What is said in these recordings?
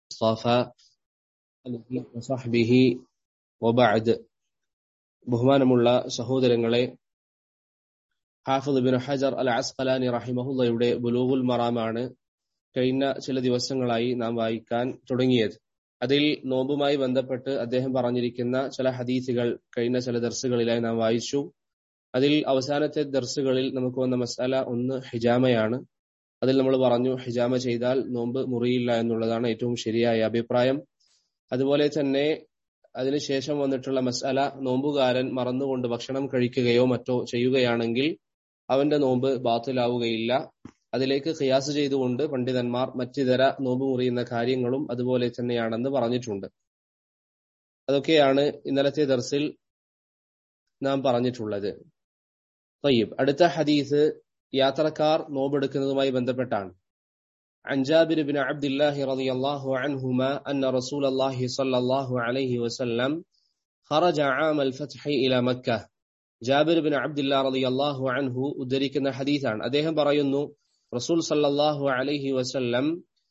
اصطفى وصحبه وبعد ബഹുമാനമുള്ള സഹോദരങ്ങളെ ഹാഫിദ് ബിൻ ഹജർ അൽ അസ്കലാനി റഹിമഹുല്ലയുടെ ബുലൂഗുൽ മറാമാണ് കഴിഞ്ഞ ചില ദിവസങ്ങളായി നാം വായിക്കാൻ തുടങ്ങിയത് അതിൽ നോമ്പുമായി ബന്ധപ്പെട്ട് അദ്ദേഹം പറഞ്ഞിരിക്കുന്ന ചില ഹദീസുകൾ കഴിഞ്ഞ ചില ദർസുകളിലായി നാം വായിച്ചു അതിൽ അവസാനത്തെ ദർസുകളിൽ നമുക്ക് വന്ന മസാല ഒന്ന് ഹിജാമയാണ് അതിൽ നമ്മൾ പറഞ്ഞു ഹിജാമ ചെയ്താൽ നോമ്പ് മുറിയില്ല എന്നുള്ളതാണ് ഏറ്റവും ശരിയായ അഭിപ്രായം അതുപോലെ തന്നെ അതിനുശേഷം വന്നിട്ടുള്ള മസാല നോമ്പുകാരൻ മറന്നുകൊണ്ട് ഭക്ഷണം കഴിക്കുകയോ മറ്റോ ചെയ്യുകയാണെങ്കിൽ അവന്റെ നോമ്പ് ബാത്തിലാവുകയില്ല അതിലേക്ക് ഖിയാസ് ചെയ്തുകൊണ്ട് പണ്ഡിതന്മാർ മറ്റിതര നോമ്പ് മുറിയുന്ന കാര്യങ്ങളും അതുപോലെ തന്നെയാണെന്ന് പറഞ്ഞിട്ടുണ്ട് അതൊക്കെയാണ് ഇന്നലത്തെ ദർസിൽ നാം പറഞ്ഞിട്ടുള്ളത് തയ്യബ് അടുത്ത ഹദീസ് യാത്രക്കാർ നോമ്പെടുക്കുന്നതുമായി ബന്ധപ്പെട്ടാണ് عن جابر بن عبد الله رضي الله عنهما أن رسول الله صلى الله عليه وسلم خرج عام الفتح إلى مكة ജാബിർ ബിൻ അബ്ദുല്ല റളിയല്ലാഹു അൻഹു ഉദ്ധരിക്കുന്ന ഹദീസാണ് അദ്ദേഹം പറയുന്നു റസൂൽ സല്ലല്ലാഹു അലൈഹി വസല്ലം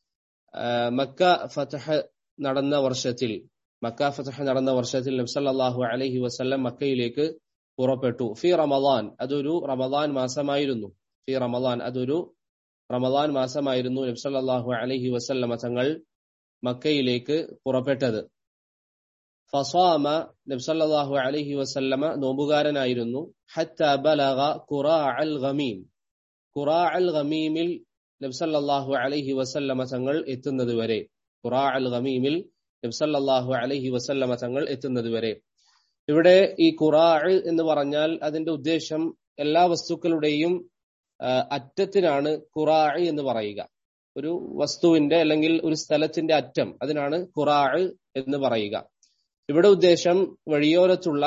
മക്ക ഫതഹ് നടന്ന വർഷത്തിൽ മക്ക ഫതഹ് നടന്ന വർഷത്തിൽ നബി സല്ലല്ലാഹു അലൈഹി വസല്ലം മക്കയിലേക്ക് പുറപ്പെട്ടു ഫി റമദാൻ അതൊരു റമദാൻ മാസമായിരുന്നു ഫി റമദാൻ അതൊരു റമദാൻ മാസമായിരുന്നു നബി സല്ലല്ലാഹു അലൈഹി വസല്ലമ തങ്ങൾ മക്കയിലേക്ക് പുറപ്പെട്ടത് ഫസാമ നബി സല്ലല്ലാഹു അലൈഹി വസല്ലമ നോമ്പുകാരനായിരുന്നു ഹത്ത ബലഗ ഖുറാഅൽ ഗമീം ഖുറാഅൽ ഗമീമിൽ നബി സല്ലല്ലാഹു അലൈഹി വസല്ലമ തങ്ങൾ എത്തുന്നത് വരെ ഖുറാഅൽ ഗമീമിൽ നബി സല്ലല്ലാഹു അലൈഹി വസല്ലമ തങ്ങൾ എത്തുന്നത് വരെ ഇവിടെ ഈ ഖുറാഅ് എന്ന് പറഞ്ഞാൽ അതിന്റെ ഉദ്ദേശം എല്ലാ വസ്തുക്കളുടെയും അറ്റത്തിനാണ് ഖുറാഅ് എന്ന് പറയുക ഒരു വസ്തുവിന്റെ അല്ലെങ്കിൽ ഒരു സ്ഥലത്തിന്റെ അറ്റം അതിനാണ് ഖുറാഅ് എന്ന് പറയുക ഇവിടെ ഉദ്ദേശം വഴിയോരത്തുള്ള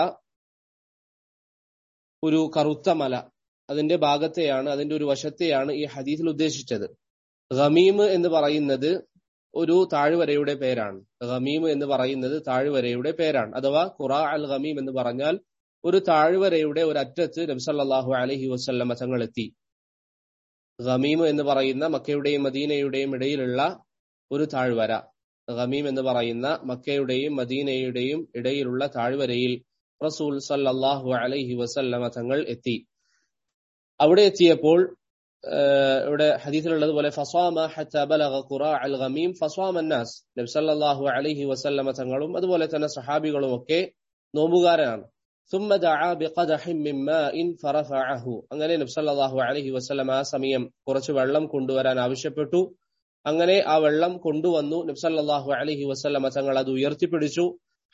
ഒരു കറുത്ത മല അതിന്റെ ഭാഗത്തെയാണ് അതിന്റെ ഒരു വശത്തെയാണ് ഈ ഹദീസിൽ ഉദ്ദേശിച്ചത് ഗമീം എന്ന് പറയുന്നത് ഒരു താഴ്വരയുടെ പേരാണ് ഗമീം എന്ന് പറയുന്നത് താഴ്വരയുടെ പേരാണ് അഥവാ ഖുറാ അൽ ഗമീം എന്ന് പറഞ്ഞാൽ ഒരു താഴ്വരയുടെ ഒരു അറ്റത്ത് നബ്സല്ലാഹു അലഹി വസ്ല്ലമ തങ്ങൾ എത്തി ഗമീം എന്ന് പറയുന്ന മക്കയുടെയും മദീനയുടെയും ഇടയിലുള്ള ഒരു താഴ്വര ഗമീം എന്ന് പറയുന്ന മക്കയുടെയും മദീനയുടെയും ഇടയിലുള്ള താഴ്വരയിൽ റസൂൽ സല്ലല്ലാഹു അലൈഹി വസല്ലമ തങ്ങൾ എത്തി അവിടെ എത്തിയപ്പോൾ ഇവിടെ ഹദീസിലുള്ളത് പോലെ ഫസ്വാമ ഹത്ത ബലഗ ഖുറാ അൽ ഗമീം ഫസ്വാമ അന്നാസ് നബി സല്ലല്ലാഹു അലൈഹി വസല്ലമ തങ്ങളും അതുപോലെ തന്നെ സഹാബികളും ഒക്കെ നോമ്പുകാരാണ് ثم دعا بقدح من ماء فرفعه അങ്ങനെ നബി സല്ലല്ലാഹു അലൈഹി വസല്ലം ആ സമയം കുറച്ച് വെള്ളം കൊണ്ടുവരാൻ ആവശ്യപ്പെട്ടു അങ്ങനെ ആ വെള്ളം കൊണ്ടുവന്നു നബ്സല്ലാഹു അലഹി വസ്ല്ലമ തങ്ങൾ അത് ഉയർത്തിപ്പിടിച്ചു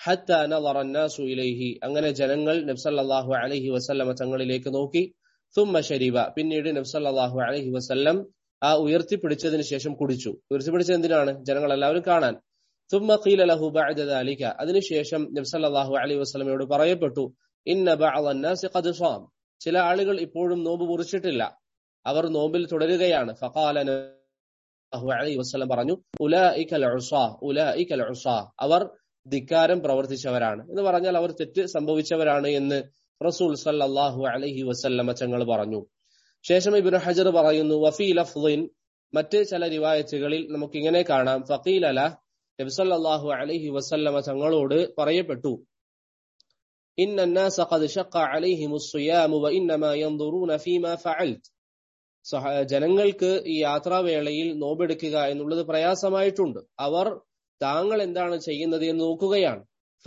ഇലൈഹി അങ്ങനെ ജനങ്ങൾ നബ്സല്ലാഹു അലഹി വസ്ല്ലമ തങ്ങളിലേക്ക് നോക്കി തുമ്മ ശരീബ പിന്നീട് നബ്സല്ലാഹു അലഹി വസ്ല്ലം ആ ഉയർത്തിപ്പിടിച്ചതിന് ശേഷം കുടിച്ചു ഉയർത്തിപ്പിടിച്ചത് എന്തിനാണ് ജനങ്ങൾ എല്ലാവരും കാണാൻ തുമ്മ ഖീല ലഹു ബഅദ ദാലിക അതിനുശേഷം നബ്സല്ലാഹു അലൈഹി വസ്ലമയോട് പറയപ്പെട്ടു ഇന്ന ബഅദന്നാസി ഖദ് സാം ചില ആളുകൾ ഇപ്പോഴും നോമ്പ് മുറിച്ചിട്ടില്ല അവർ നോമ്പിൽ തുടരുകയാണ് ഫഖാല അലൈഹി വസ്ലം പറഞ്ഞു ഉലായിക്കൽ ഉലായിക്കൽ അവർ ധിക്കാരം പ്രവർത്തിച്ചവരാണ് എന്ന് പറഞ്ഞാൽ അവർ തെറ്റ് സംഭവിച്ചവരാണ് എന്ന് റസൂൽ സല്ലാഹു അലഹി വസല്ലമ തങ്ങൾ പറഞ്ഞു ശേഷം ഇബിൻ ഹജർ പറയുന്നു വഫീ ലഫ്ലിൻ മറ്റ് ചില റിവായത്തുകളിൽ നമുക്ക് ഇങ്ങനെ കാണാം ഫീൽ അല നബ്സല്ലാഹു അലഹി വസല്ലമ തങ്ങളോട് പറയപ്പെട്ടു إن الناس قد شق عليهم الصيام وإنما ينظرون فيما فعلت ജനങ്ങൾക്ക് ഈ യാത്രാവേളയിൽ നോമ്പെടുക്കുക എന്നുള്ളത് പ്രയാസമായിട്ടുണ്ട് അവർ താങ്കൾ എന്താണ് ചെയ്യുന്നത് എന്ന് നോക്കുകയാണ്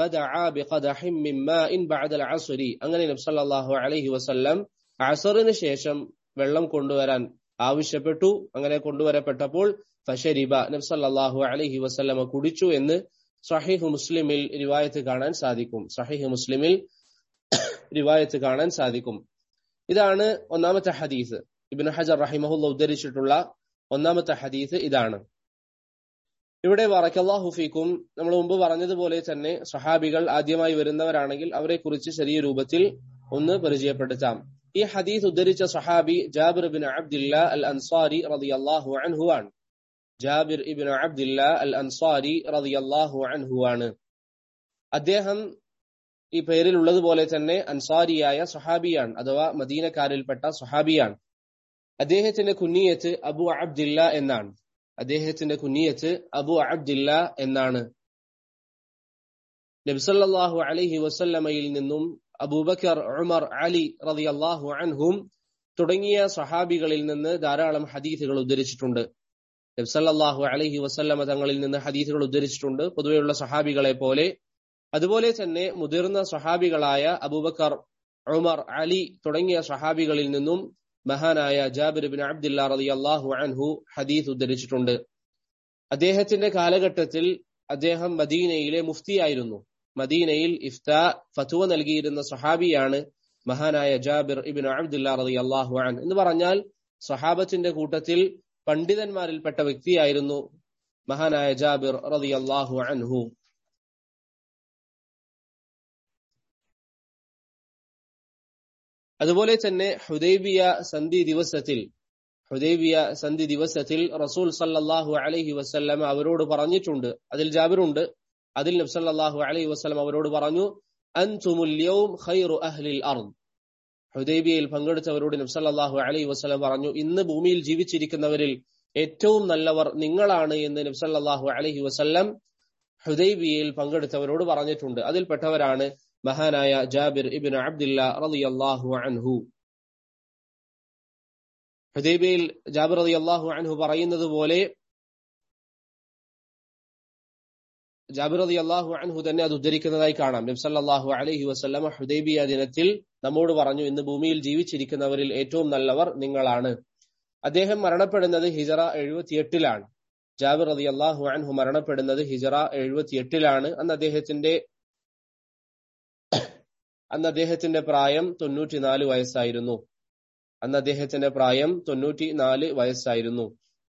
അങ്ങനെ നബ്സല്ലാഹു അലഹി വസ്ല്ലം അസറിന് ശേഷം വെള്ളം കൊണ്ടുവരാൻ ആവശ്യപ്പെട്ടു അങ്ങനെ കൊണ്ടുവരപ്പെട്ടപ്പോൾ ഫഷരിബ നബ്സല്ലാഹു അലഹി വസ്ല്ലമ കുടിച്ചു എന്ന് സഹിഹ് മുസ്ലിമിൽ റിവായത്ത് കാണാൻ സാധിക്കും സഹിഹ് മുസ്ലിമിൽ റിവായത്ത് കാണാൻ സാധിക്കും ഇതാണ് ഒന്നാമത്തെ ഹദീസ് ഇബിൻ ഹജർ റഹിമഹുല്ല ഉദ്ധരിച്ചിട്ടുള്ള ഒന്നാമത്തെ ഹദീസ് ഇതാണ് ഇവിടെ വറക്കല്ലാഹു ഫീക്കും നമ്മൾ മുമ്പ് പറഞ്ഞതുപോലെ തന്നെ സഹാബികൾ ആദ്യമായി വരുന്നവരാണെങ്കിൽ അവരെ കുറിച്ച് ചെറിയ രൂപത്തിൽ ഒന്ന് പരിചയപ്പെടുത്താം ഈ ഹദീസ് ഉദ്ധരിച്ച സഹാബി Jabir bin Abdilla al Ansari റളിയല്ലാഹു അൻഹു ആണ് ജാബിർ ഇബിൻ അബ്ദില്ല അൽ അൻസാരി റളിയല്ലാഹു അൻഹു ആണ് അദ്ദേഹം ഈ പേരിൽ ഉള്ളതുപോലെ തന്നെ അൻസാരിയായ സഹാബിയാണ് അഥവാ മദീനക്കാരിൽപ്പെട്ട സഹാബിയാണ് അദ്ദേഹത്തിന്റെ കുന്നിയത്ത് അബു അബ്ദില്ല എന്നാണ് അദ്ദേഹത്തിന്റെ കുഞ്ഞിയത്ത് അബു അബ്ദില്ല എന്നാണ് നബ്സല്ലാഹു അലൈഹി വസല്ലമയിൽ നിന്നും അബൂബക്കർ ഉമർ അലി റളിയല്ലാഹു അൻഹും തുടങ്ങിയ സഹാബികളിൽ നിന്ന് ധാരാളം ഹദീസുകൾ ഉദ്ധരിച്ചിട്ടുണ്ട് നബ്സല്ലാഹു അലൈഹി വസല്ലമ തങ്ങളിൽ നിന്ന് ഹദീസുകൾ ഉദ്ധരിച്ചിട്ടുണ്ട് പൊതുവെയുള്ള സഹാബികളെ പോലെ അതുപോലെ തന്നെ മുതിർന്ന സഹാബികളായ അബൂബക്കർ ഉമർ അലി തുടങ്ങിയ സഹാബികളിൽ നിന്നും മഹാനായ ജാബിർ ബിൻ അബ്ദുല്ല റതി അള്ളാഹു അൻഹു ഹദീസ് ഉദ്ധരിച്ചിട്ടുണ്ട് അദ്ദേഹത്തിന്റെ കാലഘട്ടത്തിൽ അദ്ദേഹം മദീനയിലെ മുഫ്തിയായിരുന്നു മദീനയിൽ ഇഫ്ത ഫതുവ നൽകിയിരുന്ന സഹാബിയാണ് മഹാനായ ജാബിർ ഇബിൻ അബ്ദുല്ല റതി അള്ളാഹു അൻ എന്ന് പറഞ്ഞാൽ സഹാബത്തിന്റെ കൂട്ടത്തിൽ പണ്ഡിതന്മാരിൽപ്പെട്ട വ്യക്തിയായിരുന്നു മഹാനായ ജാബിർ റതി അള്ളാഹു അൻഹു അതുപോലെ തന്നെ ഹുദൈബിയ സന്ധി ദിവസത്തിൽ ഹുദൈബിയ സന്ധി ദിവസത്തിൽ റസൂൽ സല്ലാഹു അലൈഹി വസ്ല്ലം അവരോട് പറഞ്ഞിട്ടുണ്ട് അതിൽ ജാബിറുണ്ട് അതിൽ നബ്സല്ലാഹു അലൈഹി വസ്ലം അവരോട് പറഞ്ഞു അൻതുമുല്യവും ഖൈറു അഹ്ലിൽ അർദ് ഹുദൈബിയയിൽ പങ്കെടുത്തവരോട് നബ്സല്ലാഹു അലൈഹി വസ്ലം പറഞ്ഞു ഇന്ന് ഭൂമിയിൽ ജീവിച്ചിരിക്കുന്നവരിൽ ഏറ്റവും നല്ലവർ നിങ്ങളാണ് എന്ന് നബ്സല്ലാഹു അലൈഹി വസ്ല്ലം ഹുദൈബിയയിൽ പങ്കെടുത്തവരോട് പറഞ്ഞിട്ടുണ്ട് അതിൽപ്പെട്ടവരാണ് മഹാനായ ജാബിർ ഇബിൻ അബ്ദില്ല റളിയല്ലാഹു അൻഹു ഹുദൈബയിൽ ജാബിർ റളിയല്ലാഹു അൻഹു പറയുന്നത് പോലെ ജാബിർ റളിയല്ലാഹു അൻഹു തന്നെ അത് ഉദ്ധരിക്കുന്നതായി കാണാം നബി സല്ലല്ലാഹു അലൈഹി വസല്ലമ ഹുദൈബിയ ദിനത്തിൽ നമ്മോട് പറഞ്ഞു ഇന്ന് ഭൂമിയിൽ ജീവിച്ചിരിക്കുന്നവരിൽ ഏറ്റവും നല്ലവർ നിങ്ങളാണ് അദ്ദേഹം മരണപ്പെടുന്നത് ഹിജറ എഴുപത്തിയെട്ടിലാണ് ജാബിർ റളിയല്ലാഹു അൻഹു മരണപ്പെടുന്നത് ഹിജറ എഴുപത്തിയെട്ടിലാണ് അന്ന് അദ്ദേഹത്തിന്റെ അന്ന് അദ്ദേഹത്തിന്റെ പ്രായം തൊണ്ണൂറ്റിനാല് വയസ്സായിരുന്നു അന്ന് അദ്ദേഹത്തിന്റെ പ്രായം തൊണ്ണൂറ്റിനാല് വയസ്സായിരുന്നു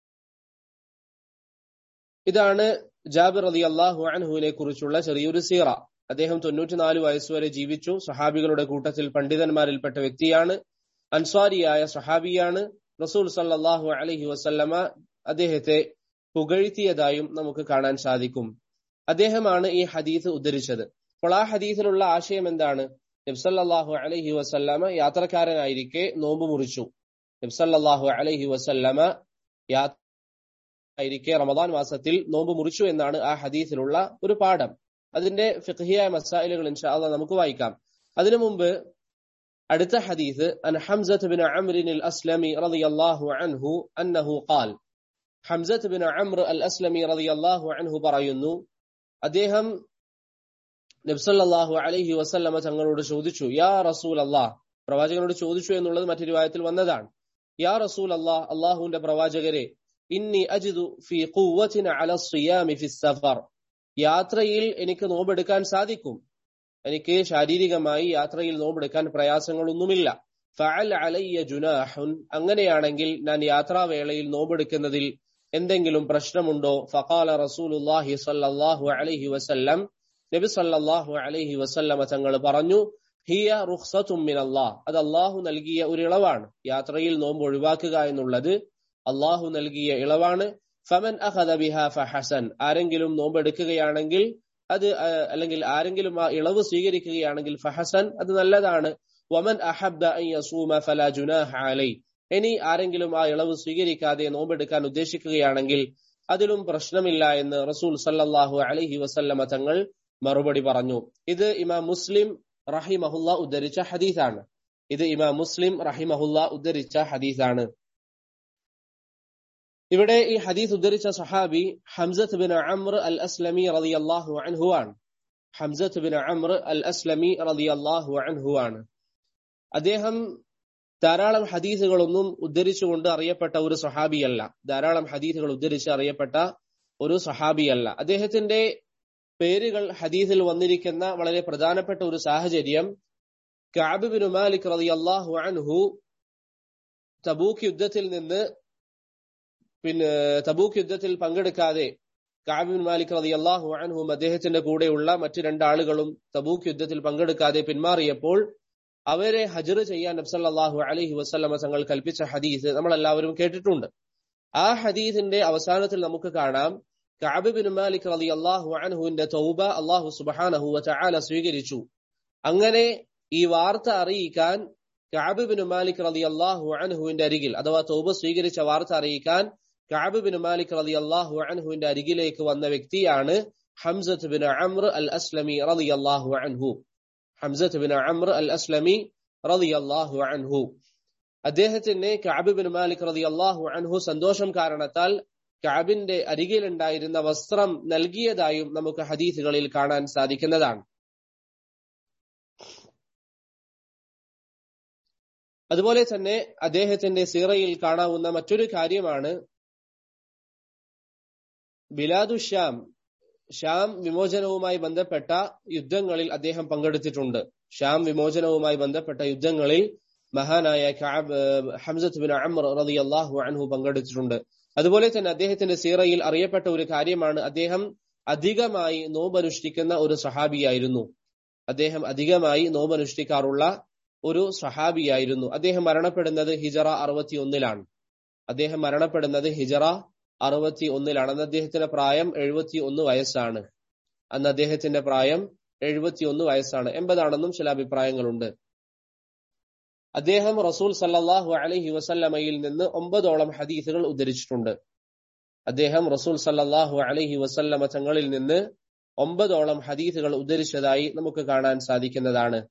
ഇതാണ് ജാബിർ അലി അള്ളാഹു അൻഹുവിനെ കുറിച്ചുള്ള ചെറിയൊരു സീറ അദ്ദേഹം തൊണ്ണൂറ്റിനാല് വയസ്സുവരെ ജീവിച്ചു സഹാബികളുടെ കൂട്ടത്തിൽ പണ്ഡിതന്മാരിൽപ്പെട്ട വ്യക്തിയാണ് അൻസ്വാരിയായ സഹാബിയാണ് റസൂൽ സല്ലാഹു അലഹി വസല്ലമ അദ്ദേഹത്തെ പുകഴ്ത്തിയതായും നമുക്ക് കാണാൻ സാധിക്കും അദ്ദേഹമാണ് ഈ ഹദീസ് ഉദ്ധരിച്ചത് അപ്പോൾ ആ ഹദീസിലുള്ള ആശയം എന്താണ് നബ്സല്ലാഹു അലഹി വസല്ലമ യാത്രക്കാരനായിരിക്കെ നോമ്പ് മുറിച്ചു നബ്സല്ലാഹു അലഹി വസല്ലമ യാത്രയായിരിക്കെ റമദാൻ മാസത്തിൽ നോമ്പ് മുറിച്ചു എന്നാണ് ആ ഹദീസിലുള്ള ഒരു പാഠം അതിന്റെ ഫിഖ്ഹിയായ മസായിലുകൾ ഇൻഷാല്ല നമുക്ക് വായിക്കാം അതിനു മുമ്പ് അടുത്ത ഹദീസ് അൻ ഹംസത്ത് ബിൻ അംറിൻ അൽ അസ്ലമി റളിയല്ലാഹു അൻഹു അന്നഹു ഖാൽ Hamzat bin Amr al Aslami റളിയല്ലാഹു അൻഹു പറയുന്നു അദ്ദേഹം നബ്സല്ലാഹു അലൈഹി വസല്ലമ തങ്ങളോട് ചോദിച്ചു യാ റസൂൽ അള്ളാഹ് പ്രവാചകനോട് ചോദിച്ചു എന്നുള്ളത് മറ്റൊരു വായത്തിൽ വന്നതാണ് യാ റസൂൽ അള്ളാഹ് അള്ളാഹുവിന്റെ പ്രവാചകരെ ഇന്നി അജിദു ഫി ഖുവ്വത്തിന അല സിയാമി ഫി സഫർ യാത്രയിൽ എനിക്ക് നോമ്പെടുക്കാൻ സാധിക്കും എനിക്ക് ശാരീരികമായി യാത്രയിൽ നോമ്പെടുക്കാൻ പ്രയാസങ്ങളൊന്നുമില്ല ഫഅൽ അലയ്യ ജുനാഹുൻ അങ്ങനെയാണെങ്കിൽ ഞാൻ യാത്രാവേളയിൽ നോമ്പെടുക്കുന്നതിൽ എന്തെങ്കിലും പ്രശ്നമുണ്ടോ ഫഖാല റസൂലുള്ളാഹി സ്വല്ലല്ലാഹു അലൈഹി വസല്ലം നബി സല്ലല്ലാഹു അലൈഹി വസല്ലമ തങ്ങൾ പറഞ്ഞു ഹിയ റുഖ്സത്തും മിൻ അല്ലാഹ് അത് അള്ളാഹു നൽകിയ ഒരു ഇളവാണ് യാത്രയിൽ നോമ്പ് ഒഴിവാക്കുക എന്നുള്ളത് അള്ളാഹു നൽകിയ ഇളവാണ് ഫമൻ അഖദ ബിഹ ഫഹസൻ ആരെങ്കിലും നോമ്പ് എടുക്കുകയാണെങ്കിൽ അത് അല്ലെങ്കിൽ ആരെങ്കിലും ആ ഇളവ് സ്വീകരിക്കുകയാണെങ്കിൽ ഫഹസൻ അത് നല്ലതാണ് വമൻ അഹബ്ബ അൻ യസൂമ ഫലാ ജുനാഹ അലൈ ഇനി ആരെങ്കിലും ആ ഇളവ് സ്വീകരിക്കാതെ നോമ്പെടുക്കാൻ ഉദ്ദേശിക്കുകയാണെങ്കിൽ അതിലും പ്രശ്നമില്ല എന്ന് റസൂൽ സല്ലല്ലാഹു അലൈഹി വസല്ലമ തങ്ങൾ മറുപടി പറഞ്ഞു ഇത് ഇമാം മുസ്ലിം റഹിമഹുല്ല ഉദ്ധരിച്ച ഹദീസാണ് ഇത് ഇമാം മുസ്ലിം റഹിമഹുല്ല ഉദ്ധരിച്ച ഹദീസാണ് ഇവിടെ ഈ ഹദീസ് ഉദ്ധരിച്ച സഹാബി ഹംസത്ത് ബിൻ അമ്ര അൽ അസ്ലമി റളിയല്ലാഹു അൻഹു ആണ് ഹംസത്ത് ബിൻ അമ്ര അൽ അസ്ലമി റളിയല്ലാഹു അൻഹു ആണ് അദ്ദേഹം ധാരാളം ഹദീസുകളൊന്നും ഉദ്ധരിച്ചുകൊണ്ട് അറിയപ്പെട്ട ഒരു സഹാബിയല്ല ധാരാളം ഹദീസുകൾ ഉദ്ധരിച്ച് അറിയപ്പെട്ട ഒരു സഹാബിയല്ല അദ്ദേഹത്തിന്റെ പേരുകൾ ഹദീസിൽ വന്നിരിക്കുന്ന വളരെ പ്രധാനപ്പെട്ട ഒരു സാഹചര്യം കഅബ് ബിൻ മാലിക് റളിയല്ലാഹു അൻഹു തബൂക്ക് യുദ്ധത്തിൽ നിന്ന് പിന്നെ തബൂക്ക് യുദ്ധത്തിൽ പങ്കെടുക്കാതെ കഅബ് ബിൻ മാലിക് റളിയല്ലാഹു അൻഹും അദ്ദേഹത്തിന്റെ കൂടെയുള്ള മറ്റു രണ്ടാളുകളും തബൂക്ക് യുദ്ധത്തിൽ പങ്കെടുക്കാതെ പിന്മാറിയപ്പോൾ അവരെ ഹജർ ചെയ്യാൻ നബ്സല്ലാഹു അലൈഹി വസ്ലമ തങ്ങൾ കൽപ്പിച്ച ഹദീസ് നമ്മൾ എല്ലാവരും കേട്ടിട്ടുണ്ട് ആ ഹദീസിന്റെ അവസാനത്തിൽ നമുക്ക് കാണാം കഅബ് ബിൻ മാലിക് റളി അള്ളാഹു അൻഹുവിന്റെ തൗബ അള്ളാഹു സുബ്ഹാനഹു വതആല സ്വീകരിച്ചു അങ്ങനെ ഈ വാർത്ത അറിയിക്കാൻ കഅബ് ബിൻ മാലിക് റളി അള്ളാഹു അൻഹുവിന്റെ അരികിൽ അഥവാ തൗബ സ്വീകരിച്ച വാർത്ത അറിയിക്കാൻ കഅബ് ബിൻ മാലിക് റളിയല്ലാഹു അൻഹുവിന്റെ അരികിലേക്ക് വന്ന വ്യക്തിയാണ് Hamzat bin Amr al Aslami റളിയല്ലാഹു അൻഹു Hamzat bin Amr al Aslami റളിയല്ലാഹു അൻഹു അദ്ദേഹത്തിന് കഅബ് ബിൻ മാലിക് റളിയല്ലാഹു അൻഹു സന്തോഷം കാരണത്താൽ കഅബിന്റെ അരികിലുണ്ടായിരുന്ന വസ്ത്രം നൽകിയതായും നമുക്ക് ഹദീസുകളിൽ കാണാൻ സാധിക്കുന്നതാണ് അതുപോലെ തന്നെ അദ്ദേഹത്തിന്റെ സീറയിൽ കാണാവുന്ന മറ്റൊരു കാര്യമാണ് ബിലാദു ഷ്യാം ഷ്യാം വിമോചനവുമായി ബന്ധപ്പെട്ട യുദ്ധങ്ങളിൽ അദ്ദേഹം പങ്കെടുത്തിട്ടുണ്ട് ഷ്യാം വിമോചനവുമായി ബന്ധപ്പെട്ട യുദ്ധങ്ങളിൽ മഹാനായ കഅബ് ഹംസത്ത് ബിൻ അമർ റളിയല്ലാഹു അൻഹു പങ്കെടുത്തിട്ടുണ്ട് അതുപോലെ തന്നെ അദ്ദേഹത്തിന്റെ സീറയിൽ അറിയപ്പെട്ട ഒരു കാര്യമാണ് അദ്ദേഹം അധികമായി നോമ്പനുഷ്ഠിക്കുന്ന ഒരു സഹാബിയായിരുന്നു അദ്ദേഹം അധികമായി നോമ്പനുഷ്ഠിക്കാറുള്ള ഒരു സഹാബിയായിരുന്നു അദ്ദേഹം മരണപ്പെടുന്നത് ഹിജറ അറുപത്തി ഒന്നിലാണ് അദ്ദേഹം മരണപ്പെടുന്നത് ഹിജറ അറുപത്തി ഒന്നിലാണ് അന്ന് അദ്ദേഹത്തിന്റെ പ്രായം എഴുപത്തി ഒന്ന് വയസ്സാണ് അന്ന് അദ്ദേഹത്തിന്റെ പ്രായം എഴുപത്തി ഒന്ന് വയസ്സാണ് എൺപതാണെന്നും ചില അഭിപ്രായങ്ങളുണ്ട് അദ്ദേഹം റസൂൽ സല്ലാഹു അലഹി വസല്ലമയിൽ നിന്ന് ഒമ്പതോളം ഹദീസുകൾ ഉദ്ധരിച്ചിട്ടുണ്ട് അദ്ദേഹം റസൂൽ സല്ലാഹു അലഹി വസല്ലമ തങ്ങളിൽ നിന്ന് ഒമ്പതോളം ഹദീസുകൾ ഉദ്ധരിച്ചതായി നമുക്ക് കാണാൻ സാധിക്കുന്നതാണ്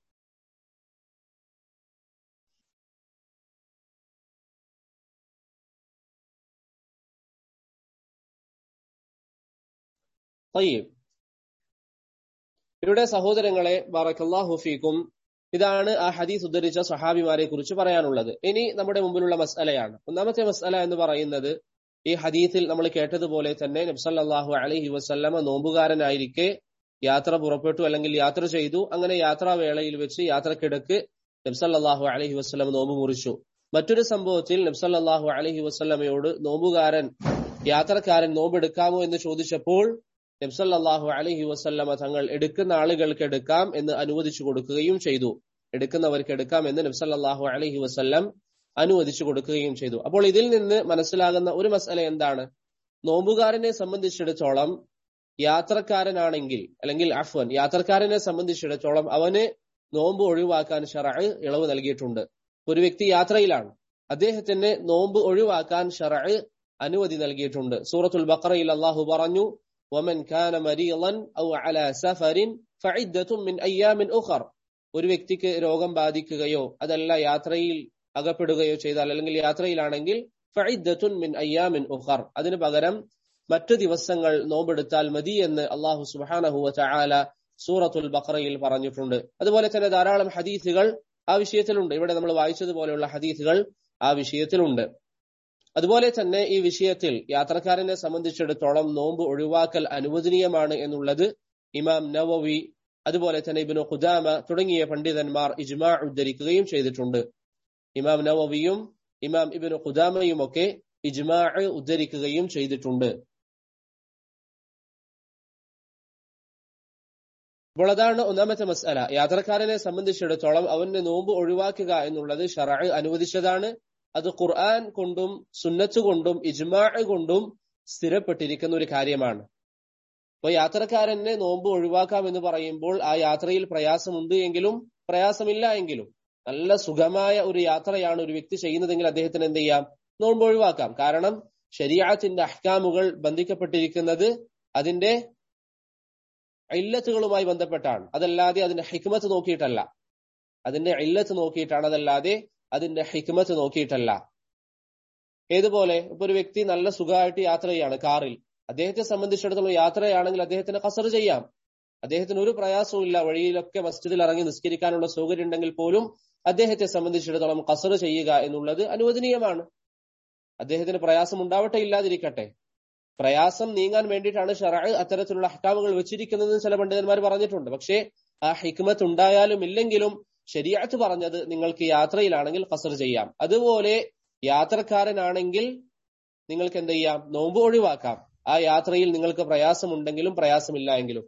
തയ്യബ് ഇവിടെ സഹോദരങ്ങളെ ബാറക്കല്ലാഹു ഫീക്കും ഇതാണ് ആ ഹദീസ് ഉദ്ധരിച്ച സഹാബിമാരെ കുറിച്ച് പറയാനുള്ളത് ഇനി നമ്മുടെ മുമ്പിലുള്ള മസ്അലയാണ് ഒന്നാമത്തെ മസ്അല എന്ന് പറയുന്നത് ഈ ഹദീസിൽ നമ്മൾ കേട്ടതുപോലെ തന്നെ നബ്സല്ലാഹു അലഹി വസല്ലമ നോമ്പുകാരനായിരിക്കെ യാത്ര പുറപ്പെട്ടു അല്ലെങ്കിൽ യാത്ര ചെയ്തു അങ്ങനെ യാത്രാവേളയിൽ വെച്ച് യാത്രക്കിടക്ക് നബ്സല്ലാഹു അലഹി വസ്ലം നോമ്പ് മുറിച്ചു മറ്റൊരു സംഭവത്തിൽ നബ്സല്ലാഹു അലഹി വസ്ലമയോട് നോമ്പുകാരൻ യാത്രക്കാരൻ നോമ്പെടുക്കാമോ എന്ന് ചോദിച്ചപ്പോൾ നബ്സല്ലാഹു അലഹി വസ്ല്ലമ തങ്ങൾ എടുക്കുന്ന ആളുകൾക്ക് എടുക്കാം എന്ന് അനുവദിച്ചു കൊടുക്കുകയും ചെയ്തു എടുക്കുന്നവർക്ക് എടുക്കാം എന്ന് നബ്സല്ലാഹു അലഹി വസ്ല്ലം അനുവദിച്ചു കൊടുക്കുകയും ചെയ്തു അപ്പോൾ ഇതിൽ നിന്ന് മനസ്സിലാകുന്ന ഒരു മസല എന്താണ് നോമ്പുകാരനെ സംബന്ധിച്ചിടത്തോളം യാത്രക്കാരനാണെങ്കിൽ അല്ലെങ്കിൽ അഫ്വൻ യാത്രക്കാരനെ സംബന്ധിച്ചിടത്തോളം അവന് നോമ്പ് ഒഴിവാക്കാൻ ഷറ ഇളവ് നൽകിയിട്ടുണ്ട് ഒരു വ്യക്തി യാത്രയിലാണ് അദ്ദേഹത്തിന് നോമ്പ് ഒഴിവാക്കാൻ ഷറ അനുമതി നൽകിയിട്ടുണ്ട് സൂറത്തുൽ ബക്കറയിൽ അള്ളാഹു പറഞ്ഞു ومن كان مريضا أو على سفر فعدة من أيام أخر ഒരു വ്യക്തിക്ക് രോഗം ബാധിക്കുകയോ അതല്ല യാത്രയിൽ അകപ്പെടുകയോ ചെയ്താൽ അല്ലെങ്കിൽ യാത്രയിലാണെങ്കിൽ ഫഇദ്ദത്തുൻ മിൻ അയ്യാമിൻ ഉഖർ അതിനു പകരം മറ്റു ദിവസങ്ങൾ നോമ്പെടുത്താൽ മതി എന്ന് അള്ളാഹു സുബ്ഹാനഹു വതആല സൂറത്തുൽ ബഖറയിൽ പറഞ്ഞിട്ടുണ്ട് അതുപോലെ തന്നെ ധാരാളം ഹദീസുകൾ ആ വിഷയത്തിലുണ്ട് ഇവിടെ നമ്മൾ വായിച്ചതുപോലെയുള്ള ഹദീസുകൾ ആ വിഷയത്തിലുണ്ട് അതുപോലെ തന്നെ ഈ വിഷയത്തിൽ യാത്രക്കാരനെ സംബന്ധിച്ചിടത്തോളം നോമ്പ് ഒഴിവാക്കൽ അനുവദനീയമാണ് എന്നുള്ളത് ഇമാം നവവി അതുപോലെ തന്നെ ഇബിനു ഖുദാമ തുടങ്ങിയ പണ്ഡിതന്മാർ ഇജ്മാ ഉദ്ധരിക്കുകയും ചെയ്തിട്ടുണ്ട് ഇമാം നവവിയും ഇമാം ഇബിനു ഖുദാമയും ഒക്കെ ഇജ്മാ ഉദ്ധരിക്കുകയും ചെയ്തിട്ടുണ്ട് അപ്പോൾ അതാണ് ഒന്നാമത്തെ മസ്അല യാത്രക്കാരനെ സംബന്ധിച്ചിടത്തോളം അവന്റെ നോമ്പ് ഒഴിവാക്കുക എന്നുള്ളത് ഷറ അനുവദിച്ചതാണ് അത് ഖുർആൻ കൊണ്ടും സുന്നത്ത് കൊണ്ടും ഇജ്മാ കൊണ്ടും സ്ഥിരപ്പെട്ടിരിക്കുന്ന ഒരു കാര്യമാണ് അപ്പൊ യാത്രക്കാരനെ നോമ്പ് ഒഴിവാക്കാം എന്ന് പറയുമ്പോൾ ആ യാത്രയിൽ പ്രയാസമുണ്ട് എങ്കിലും പ്രയാസമില്ല എങ്കിലും നല്ല സുഖമായ ഒരു യാത്രയാണ് ഒരു വ്യക്തി ചെയ്യുന്നതെങ്കിൽ അദ്ദേഹത്തിന് എന്ത് ചെയ്യാം നോമ്പ് ഒഴിവാക്കാം കാരണം ശരീരത്തിന്റെ അഹ്കാമുകൾ ബന്ധിക്കപ്പെട്ടിരിക്കുന്നത് അതിന്റെ ഇല്ലത്തുകളുമായി ബന്ധപ്പെട്ടാണ് അതല്ലാതെ അതിന്റെ ഹിക്മത്ത് നോക്കിയിട്ടല്ല അതിന്റെ ഇല്ലത്ത് നോക്കിയിട്ടാണ് അതല്ലാതെ അതിന്റെ ഹിക്മത്ത് നോക്കിയിട്ടല്ല ഏതുപോലെ ഇപ്പൊ ഒരു വ്യക്തി നല്ല സുഖമായിട്ട് യാത്ര ചെയ്യാണ് കാറിൽ അദ്ദേഹത്തെ സംബന്ധിച്ചിടത്തോളം യാത്രയാണെങ്കിൽ അദ്ദേഹത്തിന് കസർ ചെയ്യാം അദ്ദേഹത്തിന് ഒരു പ്രയാസവും ഇല്ല വഴിയിലൊക്കെ മസ്ജിദിൽ ഇറങ്ങി നിസ്കരിക്കാനുള്ള സൗകര്യം ഉണ്ടെങ്കിൽ പോലും അദ്ദേഹത്തെ സംബന്ധിച്ചിടത്തോളം കസർ ചെയ്യുക എന്നുള്ളത് അനുവദനീയമാണ് അദ്ദേഹത്തിന് പ്രയാസം ഉണ്ടാവട്ടെ ഇല്ലാതിരിക്കട്ടെ പ്രയാസം നീങ്ങാൻ വേണ്ടിയിട്ടാണ് ഷറ അത്തരത്തിലുള്ള ഹക്കാമുകൾ വെച്ചിരിക്കുന്നതെന്ന് ചില പണ്ഡിതന്മാർ പറഞ്ഞിട്ടുണ്ട് പക്ഷേ ആ ഹിക്മത്ത് ഉണ്ടായാലും ഇല്ലെങ്കിലും ശരിയാത്ത് പറഞ്ഞത് നിങ്ങൾക്ക് യാത്രയിലാണെങ്കിൽ കസർ ചെയ്യാം അതുപോലെ യാത്രക്കാരനാണെങ്കിൽ നിങ്ങൾക്ക് എന്ത് ചെയ്യാം നോമ്പ് ഒഴിവാക്കാം ആ യാത്രയിൽ നിങ്ങൾക്ക് പ്രയാസമുണ്ടെങ്കിലും പ്രയാസമില്ല എങ്കിലും